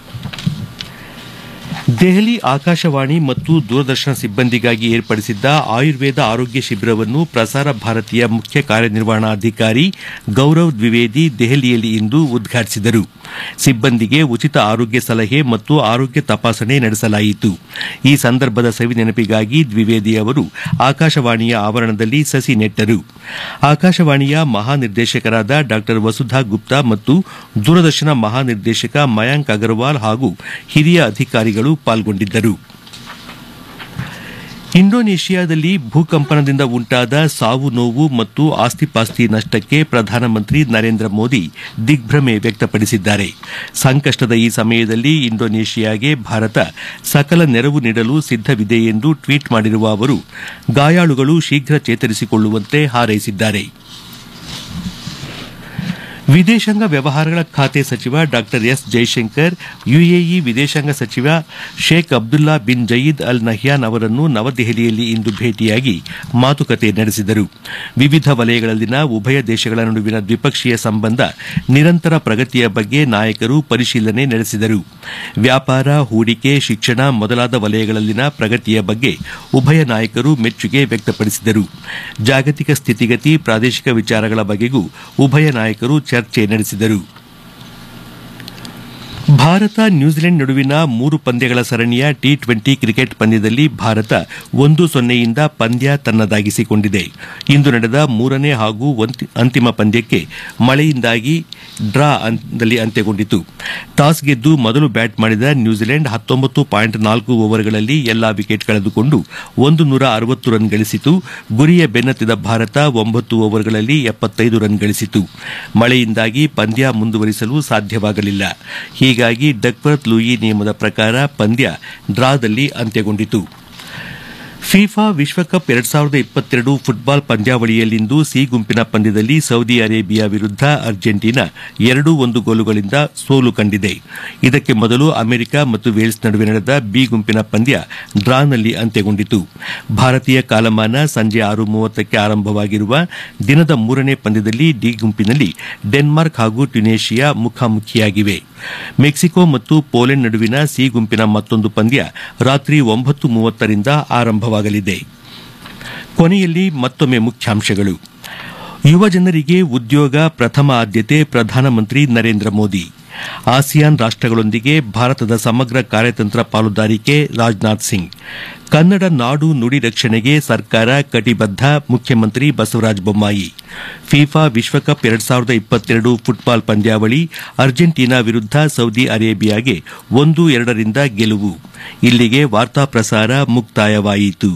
ದೆಹಲಿ ಆಕಾಶವಾಣಿ ಮತ್ತು ದೂರದರ್ಶನ ಸಿಬ್ಬಂದಿಗಾಗಿ ಏರ್ಪಡಿಸಿದ್ದ ಆಯುರ್ವೇದ ಆರೋಗ್ಯ ಶಿಬಿರವನ್ನು ಪ್ರಸಾರ ಭಾರತಿಯ ಮುಖ್ಯ ಕಾರ್ಯನಿರ್ವಹಣಾಧಿಕಾರಿ ಗೌರವ್ ದ್ವಿವೇದಿ ದೆಹಲಿಯಲ್ಲಿ ಇಂದು ಉದ್ಘಾಟಿಸಿದರು ಸಿಬ್ಬಂದಿಗೆ ಉಚಿತ ಆರೋಗ್ಯ ಸಲಹೆ ಮತ್ತು ಆರೋಗ್ಯ ತಪಾಸಣೆ ನಡೆಸಲಾಯಿತು ಈ ಸಂದರ್ಭದ ಸವಿ ನೆನಪಿಗಾಗಿ ದ್ವಿವೇದಿ ಅವರು ಆಕಾಶವಾಣಿಯ ಆವರಣದಲ್ಲಿ ಸಸಿ ನೆಟ್ಟರು ಆಕಾಶವಾಣಿಯ ಮಹಾನಿರ್ದೇಶಕರಾದ ಡಾ ವಸುಧಾ ಗುಪ್ತಾ ಮತ್ತು ದೂರದರ್ಶನ ಮಹಾನಿರ್ದೇಶಕ ಮಯಾಂಕ್ ಅಗರ್ವಾಲ್ ಹಾಗೂ ಹಿರಿಯ ಅಧಿಕಾರಿಗಳು ಪಾಲ್ಗೊಂಡಿದ್ದರು ಇಂಡೋನೇಷಿಯಾದಲ್ಲಿ ಭೂಕಂಪನದಿಂದ ಉಂಟಾದ ಸಾವು ನೋವು ಮತ್ತು ಆಸ್ತಿಪಾಸ್ತಿ ನಷ್ಟಕ್ಕೆ ಪ್ರಧಾನಮಂತ್ರಿ ನರೇಂದ್ರ ಮೋದಿ ದಿಗ್ಭ್ರಮೆ ವ್ಯಕ್ತಪಡಿಸಿದ್ದಾರೆ ಸಂಕಷ್ಟದ ಈ ಸಮಯದಲ್ಲಿ ಇಂಡೋನೇಷಿಯಾಗೆ ಭಾರತ ಸಕಲ ನೆರವು ನೀಡಲು ಸಿದ್ದವಿದೆ ಎಂದು ಟ್ವೀಟ್ ಮಾಡಿರುವ ಅವರು ಗಾಯಾಳುಗಳು ಶೀಘ್ರ ಚೇತರಿಸಿಕೊಳ್ಳುವಂತೆ ಹಾರೈಸಿದ್ದಾರೆ ವಿದೇಶಾಂಗ ವ್ಯವಹಾರಗಳ ಖಾತೆ ಸಚಿವ ಡಾ ಎಸ್ ಜೈಶಂಕರ್ ಯುಎಇ ವಿದೇಶಾಂಗ ಸಚಿವ Sheikh Abdullah bin Zayed Al Nahyan ಅವರನ್ನು ನವದೆಹಲಿಯಲ್ಲಿ ಇಂದು ಭೇಟಿಯಾಗಿ ಮಾತುಕತೆ ನಡೆಸಿದರು ವಿವಿಧ ವಲಯಗಳಲ್ಲಿನ ಉಭಯ ದೇಶಗಳ ನಡುವಿನ ದ್ವಿಪಕ್ಷೀಯ ಸಂಬಂಧ ನಿರಂತರ ಪ್ರಗತಿಯ ಬಗ್ಗೆ ನಾಯಕರು ಪರಿಶೀಲನೆ ನಡೆಸಿದರು ವ್ಯಾಪಾರ ಹೂಡಿಕೆ ಶಿಕ್ಷಣ ಮೊದಲಾದ ವಲಯಗಳಲ್ಲಿನ ಪ್ರಗತಿಯ ಬಗ್ಗೆ ಉಭಯ ನಾಯಕರು ಮೆಚ್ಚುಗೆ ವ್ಯಕ್ತಪಡಿಸಿದರು ಜಾಗತಿಕ ಸ್ಥಿತಿಗತಿ ಪ್ರಾದೇಶಿಕ ವಿಚಾರಗಳ ಬಗೆಗೂ ಉಭಯ ನಾಯಕರು ಚರ್ಚೆ ನಡೆಸಿದರು ಭಾರತ ನ್ಯೂಜಿಲೆಂಡ್ ನಡುವಿನ ಮೂರು ಪಂದ್ಯಗಳ ಸರಣಿಯ ಟಿ ಟ್ವೆಂಟಿ ಕ್ರಿಕೆಟ್ ಪಂದ್ಯದಲ್ಲಿ ಭಾರತ ಒಂದು ಸೊನ್ನೆಯಿಂದ ಪಂದ್ಯ ತನ್ನದಾಗಿಸಿಕೊಂಡಿದೆ ಇಂದು ನಡೆದ ಮೂರನೇ ಹಾಗೂ ಅಂತಿಮ ಪಂದ್ಯಕ್ಕೆ ಮಳೆಯಿಂದಾಗಿ ಡ್ರಾ ದಲ್ಲಿ ಅಂತ್ಯಗೊಂಡಿತು ಟಾಸ್ ಗೆದ್ದು ಮೊದಲು ಬ್ಯಾಟ್ ಮಾಡಿದ ನ್ಯೂಜಿಲೆಂಡ್ ಹತ್ತೊಂಬತ್ತು ಪಾಯಿಂಟ್ ನಾಲ್ಕು ಓವರ್ಗಳಲ್ಲಿ ಎಲ್ಲಾ ವಿಕೆಟ್ ಕಳೆದುಕೊಂಡು ಒಂದು ನೂರ ಅರವತ್ತು ರನ್ ಗಳಿಸಿತು ಗುರಿಯ ಬೆನ್ನತ್ತಿದ ಭಾರತ ಒಂಬತ್ತು ಓವರ್ಗಳಲ್ಲಿ ಎಪ್ಪತ್ತೈದು ರನ್ ಗಳಿಸಿತು ಮಳೆಯಿಂದಾಗಿ ಪಂದ್ಯ ಮುಂದುವರಿಸಲು ಸಾಧ್ಯವಾಗಲಿಲ್ಲ ಹೀಗಾಗಿ ಡಕ್ವರ್ತ್ ಲೂಯಿ ನಿಯಮದ ಪ್ರಕಾರ ಪಂದ್ಯ ಡ್ರಾದಲ್ಲಿ ಅಂತ್ಯಗೊಂಡಿತು ಫಿಫಾ ವಿಶ್ವಕಪ್ ಎರಡ್ ಸಾವಿರದ ಇಪ್ಪತ್ತೆರಡು ಫುಟ್ಬಾಲ್ ಪಂದ್ಯಾವಳಿಯಲ್ಲಿಂದು ಸಿ ಗುಂಪಿನ ಪಂದ್ಯದಲ್ಲಿ ಸೌದಿ ಅರೇಬಿಯಾ ವಿರುದ್ಧ ಅರ್ಜೆಂಟೀನಾ ಎರಡೂ ಒಂದು ಗೋಲುಗಳಿಂದ ಸೋಲು ಕಂಡಿದೆ ಇದಕ್ಕೆ ಮೊದಲು ಅಮೆರಿಕ ಮತ್ತು ವೇಲ್ಸ್ ನಡುವೆ ನಡೆದ ಬಿ ಗುಂಪಿನ ಪಂದ್ಯ ಡ್ರಾನಲ್ಲಿ ಅಂತ್ಯಗೊಂಡಿತು ಭಾರತೀಯ ಕಾಲಮಾನ ಸಂಜೆ ಆರು ಮೂವತ್ತಕ್ಕೆ ಆರಂಭವಾಗಿರುವ ದಿನದ ಮೂರನೇ ಪಂದ್ಯದಲ್ಲಿ ಡಿ ಗುಂಪಿನಲ್ಲಿ ಡೆನ್ಮಾರ್ಕ್ ಹಾಗೂ ಟ್ಯುನೇಷಿಯಾ ಮುಖಾಮುಖಿಯಾಗಿವೆ ಮೆಕ್ಸಿಕೋ ಮತ್ತು ಪೋಲೆಂಡ್ ನಡುವಿನ ಸಿ ಗುಂಪಿನ ಮತ್ತೊಂದು ಪಂದ್ಯ ರಾತ್ರಿ ಒಂಬತ್ತು ಮೂವತ್ತರಿಂದ ಆರಂಭವಾಗಲಿದೆ ಕೊನೆಯಲ್ಲಿ ಮತ್ತೊಮ್ಮೆ ಮುಖ್ಯಾಂಶಗಳು ಯುವ ಜನರಿಗೆ ಉದ್ಯೋಗ ಪ್ರಥಮ ಆದ್ಯತೆ ಪ್ರಧಾನಮಂತ್ರಿ ನರೇಂದ್ರ ಮೋದಿ ಆಸಿಯಾನ್ ರಾಷ್ಟಗಳೊಂದಿಗೆ ಭಾರತದ ಸಮಗ್ರ ಕಾರ್ಯತಂತ್ರ ಪಾಲುದಾರಿಕೆ ರಾಜನಾಥ್ ಸಿಂಗ್ ಕನ್ನಡ ನಾಡು ನುಡಿ ರಕ್ಷಣೆಗೆ ಸರ್ಕಾರ ಕಟಿಬದ್ಧ ಮುಖ್ಯಮಂತ್ರಿ ಬಸವರಾಜ ಬೊಮ್ಮಾಯಿ ಫಿಫಾ ವಿಶ್ವಕಪ್ ಎರಡ್ ಸಾವಿರದ ಇಪ್ಪತ್ತೆರಡು ಫುಟ್ಬಾಲ್ ಪಂದ್ಯಾವಳಿ ಅರ್ಜೆಂಟೀನಾ ವಿರುದ್ಧ ಸೌದಿ ಅರೇಬಿಯಾಗೆ ಒಂದು ಎರಡರಿಂದ ಗೆಲುವು ಇಲ್ಲಿಗೆ ವಾರ್ತಾ ಪ್ರಸಾರ ಮುಕ್ತಾಯವಾಯಿತು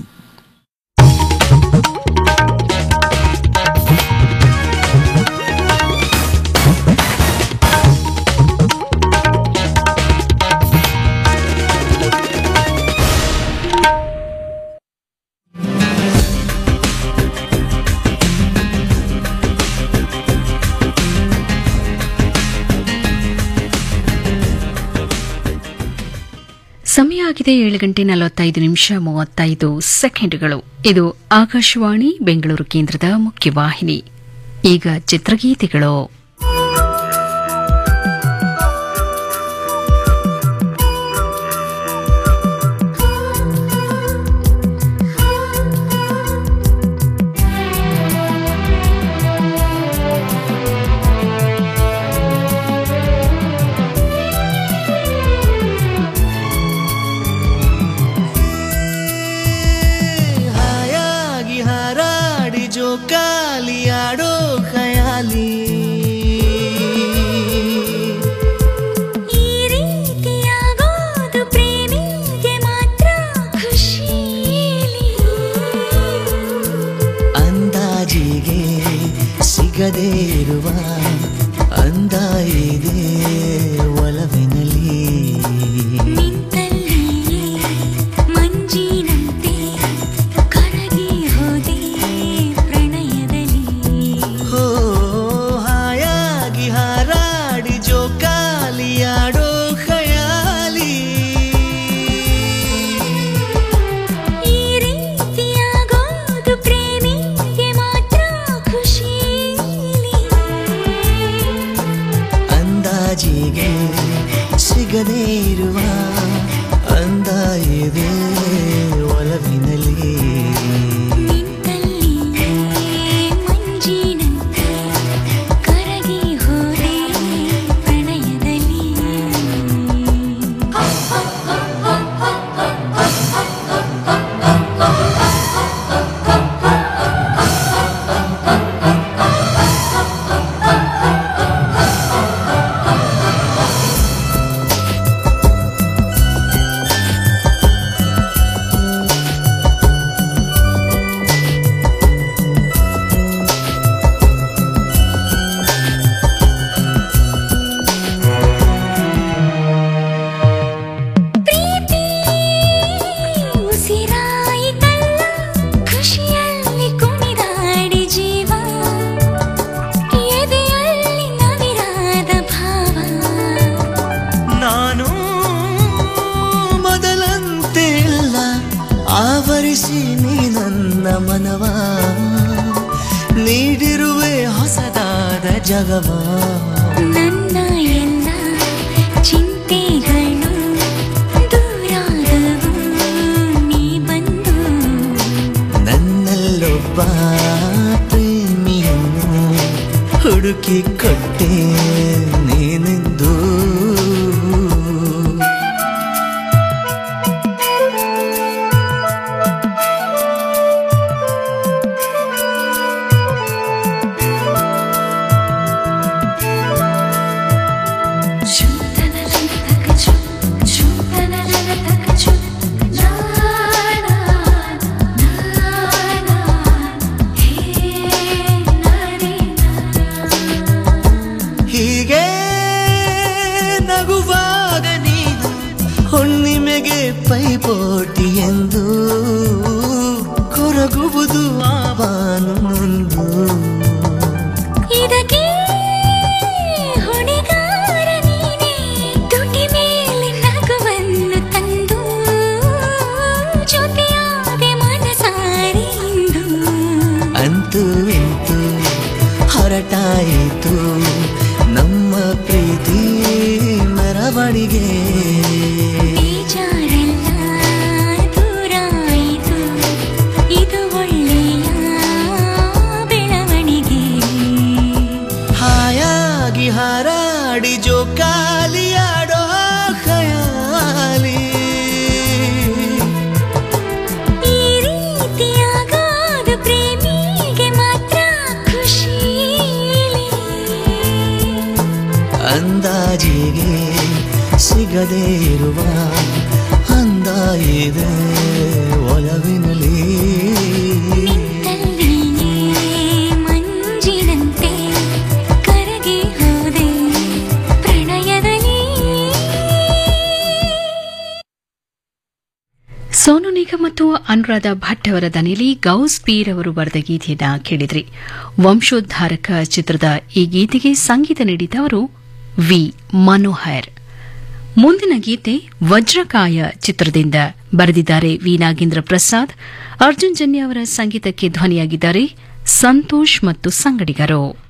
ಸಮಯ ಆಗಿದೆ ಏಳು ಗಂಟೆ ನಲವತ್ತೈದು ನಿಮಿಷ ಮೂವತ್ತೈದು ಸೆಕೆಂಡ್ಗಳು ಇದು ಆಕಾಶವಾಣಿ ಬೆಂಗಳೂರು ಕೇಂದ್ರದ ಮುಖ್ಯವಾಹಿನಿ ಈಗ ಚಿತ್ರಗೀತೆಗಳು ಅಂದ ಇದೆ ಒಲವಿನಲಿ ಮಂಜಿನಂತೆ ಕರಗಿ ಹೋದೆ ಪ್ರಣಯದಲ್ಲಿ ಹೋ ಹಾಯಾಗಿ ಹಾರಾಡಿ ಜೋಕಾಲಿಯಾಡೋ ಖಯಾಲಿ ಈ ರೀತಿಯಾಗೋದು ಪ್ರೇಮಿಗೆ ಮಾತ್ರ ಖುಷಿ ಅಂದಾಜಿಗೆ ಸಿಗದೇ ಇರುವ ಅಂದ ಇದೆ ಒಲವಿನಲಿ ಮಂಜಿನಂತೆ ಕರಗಿ ಹೋದೆ ಪ್ರಣಯದಲ್ಲಿ ಪ್ರೀತಿ ಉಸಿರಾಯಿತಲ್ಲ ಖುಷಿಯಲ್ಲಿ ಕುಣಿದಾಡಿ ಜೀವ ಎದೆಯಲ್ಲಿ ನವಿರಾದ ಭಾವ ನಾನು ಮೊದಲಂತೆ ಇಲ್ಲ ಆವರಿಸಿ ನೀ ನನ್ನ ಮನವ ನೀಡಿರುವೆ ಹೊಸದಾದ ಜಗವ ನನ್ನ ಎಲ್ಲ ಚಿಂತೆಗಳು ದೂರಾದವು ನೀ ಬಂದು ನನ್ನಲ್ಲೊಬ್ಬ ಪ್ರೇಮಿಯನ್ನು ಹುಡುಕಿ ಕೊಟ್ಟೆ ನೀನೆಂದು ಹೀಗೆ ನಗುವಾಗ ನೀನು ಹುಣ್ಣಿಮೆಗೆ ಪೈಪೋಟಿ ಎಂದು ಕೊರಗುವುದು ಆವಾನು ನೊಂದು ಇದಕ್ಕೆ ಹೊಣೆಗಾರ ನೀನೇ ತುಟಿ ಮೇಲೆ ನಗುವನ್ನು ತಂದು ಜೊತೆಯಾದೆ ಮನಸಾರೆ ಇಂದು ಅಂತೂ ಇಂತೂ ಹೊರಟಾಯಿತು ನಮ್ಮ ಪ್ರೀತಿ ಮೆರವಣಿಗೆ ಬೇಜಾರೆಲ್ಲ ದೂರಾಯಿತು ಇದು ಒಳ್ಳೆಯ ಬೆಳವಣಿಗೆ ಹಾಯಾಗಿ ಹಾರಾಡಿ ಜೋಕಾಲಿಯಾಡೋ ಖಯಾಲಿ ಈ ರೀತಿಯಾಗೋದು ಪ್ರೇಮಿಗೆ ಮಾತ್ರ ಖುಷಿ ಅಂದಾಜಿಗೆ ಸಿಗದೇ ಇರುವ ಅಂದ ಇದೆ ಒಲವಿನಲಿ ಮಂಜಿನಂತೆ ಕರಗಿ ಹೋದೆ ಪ್ರಣಯದಲ್ಲಿ ಸೋನು ನಿಗಮ್ ಮತ್ತು ಅನುರಾಧ ಭಟ್ ಅವರ ದನಿಯಲ್ಲಿ ಗೌಸ್ ಪೀರ್ ಅವರು ಬರೆದ ಗೀತೆಯನ್ನ ಕೇಳಿದ್ರಿ ವಂಶೋದ್ಧಾರಕ ಚಿತ್ರದ ಈ ಗೀತೆಗೆ ಸಂಗೀತ ನೀಡಿದವರು ವಿ ಮನೋಹರ್ ಮುಂದಿನ ಗೀತೆ ವಜ್ರಕಾಯ ಚಿತ್ರದಿಂದ ಬರೆದಿದ್ದಾರೆ ವಿ ನಾಗೇಂದ್ರ ಪ್ರಸಾದ್ ಅರ್ಜುನ್ ಜನ್ಯ ಅವರ ಸಂಗೀತಕ್ಕೆ ಧ್ವನಿಯಾಗಿದ್ದಾರೆ ಸಂತೋಷ್ ಮತ್ತು ಸಂಗಡಿಗರು